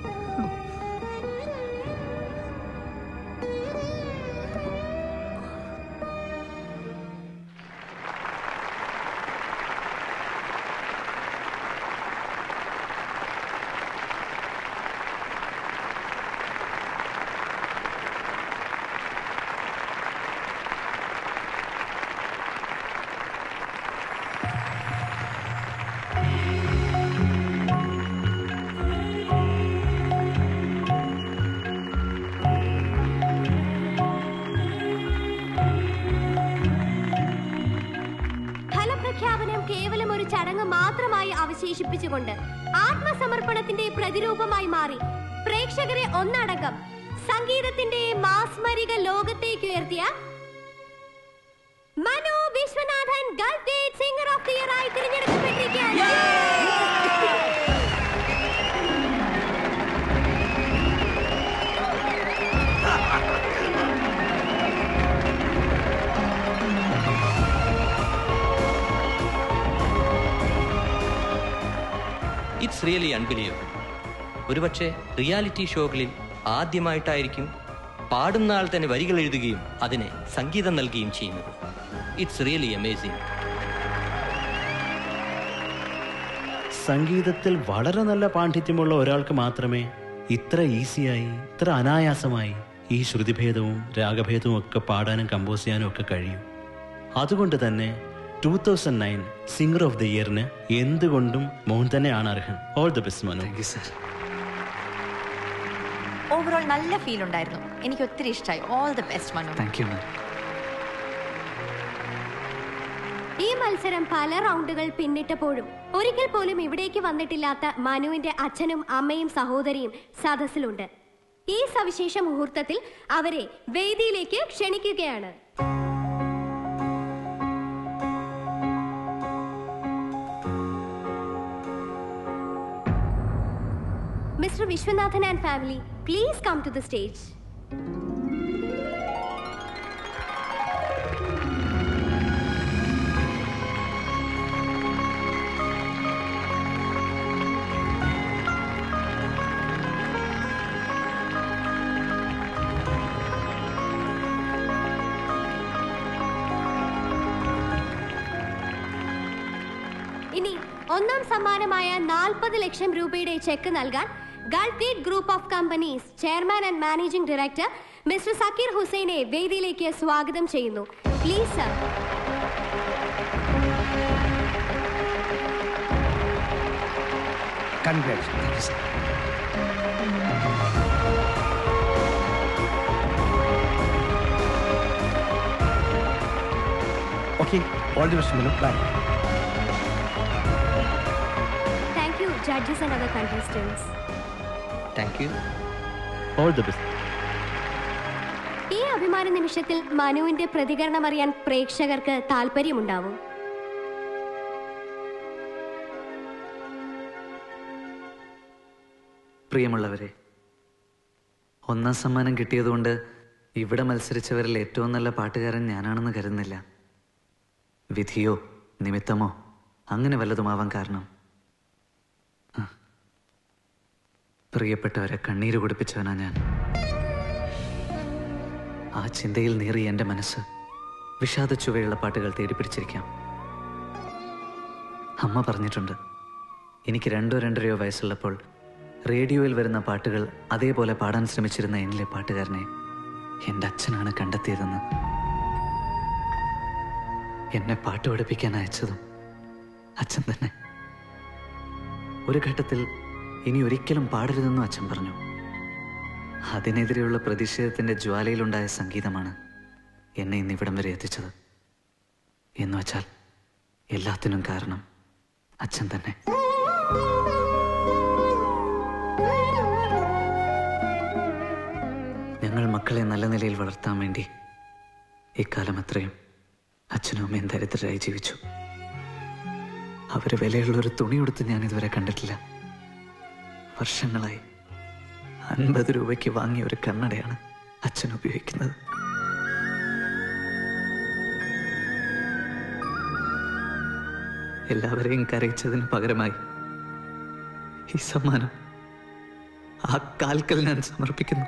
Speaker 15: ഫലപ്രഖ്യാപനം കേവലം ഒരു ചടങ്ങ് മാത്രമായി അവശേഷിപ്പിച്ചുകൊണ്ട് ആത്മസമർപ്പണത്തിന്റെ പ്രതിരൂപമായി മാറി പ്രേക്ഷകരെ ഒന്നടങ്കം സംഗീതത്തിന്റെ മാസ്മരിക ലോകത്തേക്ക് ഉയർത്തിയ Manu Viswanathan Gulf Gate singer of the year ആയി തിരഞ്ഞെടുക്കപ്പെട്ടിരിക്കുകയാണ്
Speaker 16: ഇറ്റ്സ് റിയലി അൺബിലീവബിൾ ഒരുപക്ഷെ റിയാലിറ്റി ഷോകളിൽ ആദ്യമായിട്ടായിരിക്കും പാടുന്ന ആൾ തന്നെ വരികൾ എഴുതുകയും അതിനെ സംഗീതം നൽകുകയും ചെയ്യുന്നത് ഇറ്റ്സ് റിയലി അമേസിംഗ്
Speaker 17: സംഗീതത്തിൽ വളരെ നല്ല പാണ്ഡിത്യമുള്ള ഒരാൾക്ക് മാത്രമേ ഇത്ര ഈസിയായി ഇത്ര അനായാസമായി ഈ ശ്രുതിഭേദവും രാഗഭേദവും ഒക്കെ പാടാനും കമ്പോസ് ചെയ്യാനും ഒക്കെ കഴിയൂ അതുകൊണ്ട് തന്നെ two thousand nine singer of the ഇയറിന് എന്തുകൊണ്ടും മോഹൻ തന്നെയാണ് അർഹൻ all the best Manu
Speaker 18: overall നല്ല ഫീൽ ഉണ്ടായിരുന്നു എനിക്ക് ഒത്തിരി ഇഷ്ടമായി all the best Manu
Speaker 2: thank you ma'am
Speaker 15: ഈ മത്സരം പല റൗണ്ടുകൾ പിന്നിട്ടപ്പോഴും ഒരിക്കൽ പോലും ഇവിടേക്ക് വന്നിട്ടില്ലാത്ത മനുവിന്റെ അച്ഛനും അമ്മയും സഹോദരിയും സദസ്സിലുണ്ട് ഈ സവിശേഷ മുഹൂർത്തത്തിൽ അവരെ വേദിയിലേക്ക് ക്ഷണിക്കുകയാണ് Mister Viswanathan and family please come to the stage ഇനി ഒന്നാം സമ്മാനമായ നാൽപ്പത് ലക്ഷം രൂപയുടെ ചെക്ക് നൽകാൻ Gulf Gate group of companies chairman and managing director Mister Zakir ഹുസൈനെ വേദിയിലേക്ക് സ്വാഗതം ചെയ്യുന്നു please sir
Speaker 9: congrats okay all the best Manu bye
Speaker 15: thank you judges and other contestants
Speaker 16: thank you
Speaker 17: all the best
Speaker 15: ഈ അഭിമാന നിമിഷത്തിൽ മനുവിന്റെ പ്രതികരണം അറിയാൻ പ്രേക്ഷകർക്ക് താല്പര്യമുണ്ടാവും
Speaker 2: പ്രിയമുള്ളവരെ ഒന്നാം സമ്മാനം കിട്ടിയതുകൊണ്ട് ഇവിടെ മത്സരിച്ചവരിൽ ഏറ്റവും നല്ല പാട്ടുകാരൻ ഞാനാണെന്ന് കരുതുന്നില്ല വിധിയോ നിമിത്തമോ അങ്ങനെ വല്ലതുമാവാൻ കാരണം ആ. പ്രിയപ്പെട്ടവരെ കണ്ണീര് കുടിപ്പിച്ചവനാ ഞാൻ ആ ചിന്തയിൽ നീറി എൻ്റെ മനസ്സ് വിഷാദ ചുവയുള്ള പാട്ടുകൾ തേടിപ്പിടിച്ചിരിക്കാം അമ്മ പറഞ്ഞിട്ടുണ്ട് എനിക്ക് രണ്ടോ രണ്ടരയോ വയസ്സുള്ളപ്പോൾ റേഡിയോയിൽ വരുന്ന പാട്ടുകൾ അതേപോലെ പാടാൻ ശ്രമിച്ചിരുന്ന എന്നിലെ പാട്ടുകാരനെ എൻ്റെ അച്ഛനാണ് കണ്ടെത്തിയതെന്ന് എന്നെ പാട്ട് പഠിപ്പിക്കാൻ അയച്ചതും അച്ഛൻ തന്നെ ഒരു ഘട്ടത്തിൽ ഇനി ഒരിക്കലും പാടരുതെന്നും അച്ഛൻ പറഞ്ഞു അതിനെതിരെയുള്ള പ്രതിഷേധത്തിന്റെ ജ്വാലയിലുണ്ടായ സംഗീതമാണ് എന്നെ ഇന്ന് ഇവിടം വരെ എത്തിച്ചത് എന്ന് വച്ചാൽ എല്ലാത്തിനും കാരണം അച്ഛൻ തന്നെ ഞങ്ങൾ മക്കളെ നല്ല നിലയിൽ വളർത്താൻ വേണ്ടി ഇക്കാലം അത്രയും അച്ഛനും അമ്മയും ദരിദ്രരായി ജീവിച്ചു അവര് വിലയുള്ള ഒരു തുണി കൊടുത്ത് ഞാൻ ഇതുവരെ കണ്ടിട്ടില്ല വർഷങ്ങളായി അൻപത് രൂപയ്ക്ക് വാങ്ങിയ ഒരു കണ്ണടയാണ് അച്ഛൻ ഉപയോഗിക്കുന്നത് എല്ലാവരെയും കരയിച്ചതിന് പകരമായി ഈ സമ്മാനം ആ കാൽക്കൽ ഞാൻ സമർപ്പിക്കുന്നു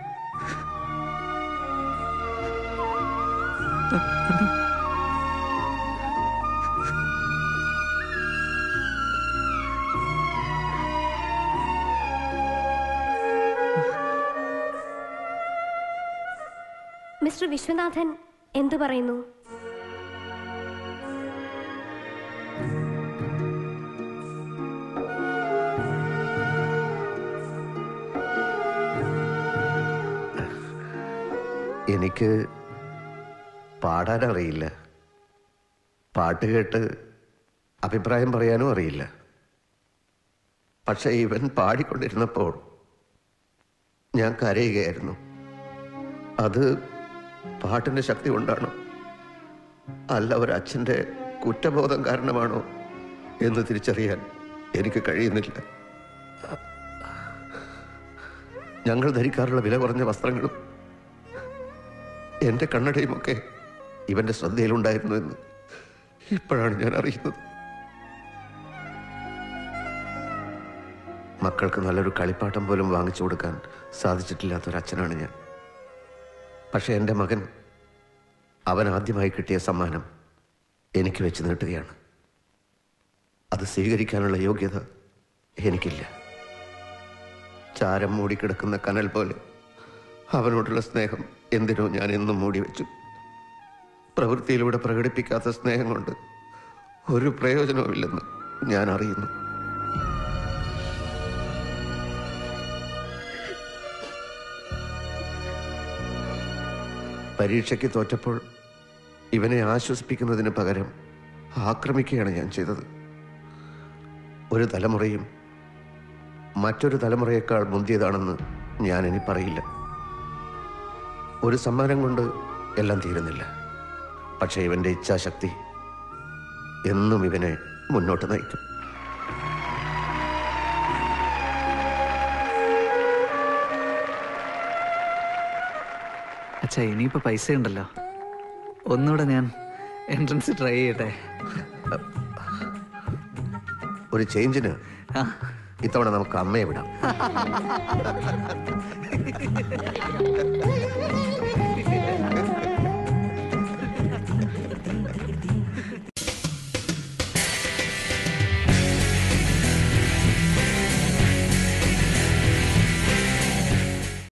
Speaker 15: മിസ്റ്റർ വിശ്വനാഥൻ എന്തു പറയുന്നു
Speaker 3: എനിക്ക് പാടാനറിയില്ല പാട്ട് കേട്ട് അഭിപ്രായം പറയാനും അറിയില്ല പക്ഷെ ഇവൻ പാടിക്കൊണ്ടിരുന്നപ്പോൾ ഞാൻ കരയുകയായിരുന്നു അത് പാട്ടിന്റെ ശക്തി കൊണ്ടാണോ അല്ല ഒരു അച്ഛൻ്റെ കുറ്റബോധം കാരണമാണോ എന്ന് തിരിച്ചറിയാൻ എനിക്ക് കഴിയുന്നില്ല ഞങ്ങൾ ധരിക്കാറുള്ള വില കുറഞ്ഞ വസ്ത്രങ്ങളും എൻ്റെ കണ്ണടയുമൊക്കെ ഇവന്റെ ശ്രദ്ധയിലുണ്ടായിരുന്നു എന്ന് ഇപ്പോഴാണ് ഞാൻ അറിയുന്നത് മക്കൾക്ക് നല്ലൊരു കളിപ്പാട്ടം പോലും വാങ്ങിച്ചു കൊടുക്കാൻ സാധിച്ചിട്ടില്ലാത്തൊരച്ഛനാണ് ഞാൻ പക്ഷെ എൻ്റെ മകൻ അവൻ ആദ്യമായി കിട്ടിയ സമ്മാനം എനിക്ക് വെച്ച് നീട്ടുകയാണ് അത് സ്വീകരിക്കാനുള്ള യോഗ്യത എനിക്കില്ല ചാരം മൂടിക്കിടക്കുന്ന കനൽ പോലെ അവനോടുള്ള സ്നേഹം എന്തിനോ ഞാൻ എന്നും മൂടി വെച്ചു പ്രവൃത്തിയിലൂടെ പ്രകടിപ്പിക്കാത്ത സ്നേഹം കൊണ്ട് ഒരു പ്രയോജനവുമില്ലെന്ന് ഞാൻ അറിയുന്നു പരീക്ഷയ്ക്ക് തോറ്റപ്പോൾ ഇവനെ ആശ്വസിപ്പിക്കുന്നതിന് പകരം ആക്രമിക്കുകയാണ് ഞാൻ ചെയ്തത് ഒരു തലമുറയും മറ്റൊരു തലമുറയേക്കാൾ മുന്തിയതാണെന്ന് ഞാൻ ഇനി പറയില്ല ഒരു സമ്മാനം കൊണ്ട് എല്ലാം തീരുന്നില്ല പക്ഷേ ഇവന്റെ ഇച്ഛാശക്തി എന്നും ഇവനെ മുന്നോട്ട് നയിക്കും
Speaker 2: അച്ഛാ ഇനിയിപ്പോ പൈസ ഉണ്ടല്ലോ ഒന്നുകൂടെ ഞാൻ എൻട്രൻസ് ട്രൈ ചെയ്യട്ടെ
Speaker 3: ഒരു ചേഞ്ചിന് ഇത്തവണ നമുക്ക് അമ്മയെ വിടാം
Speaker 2: ആ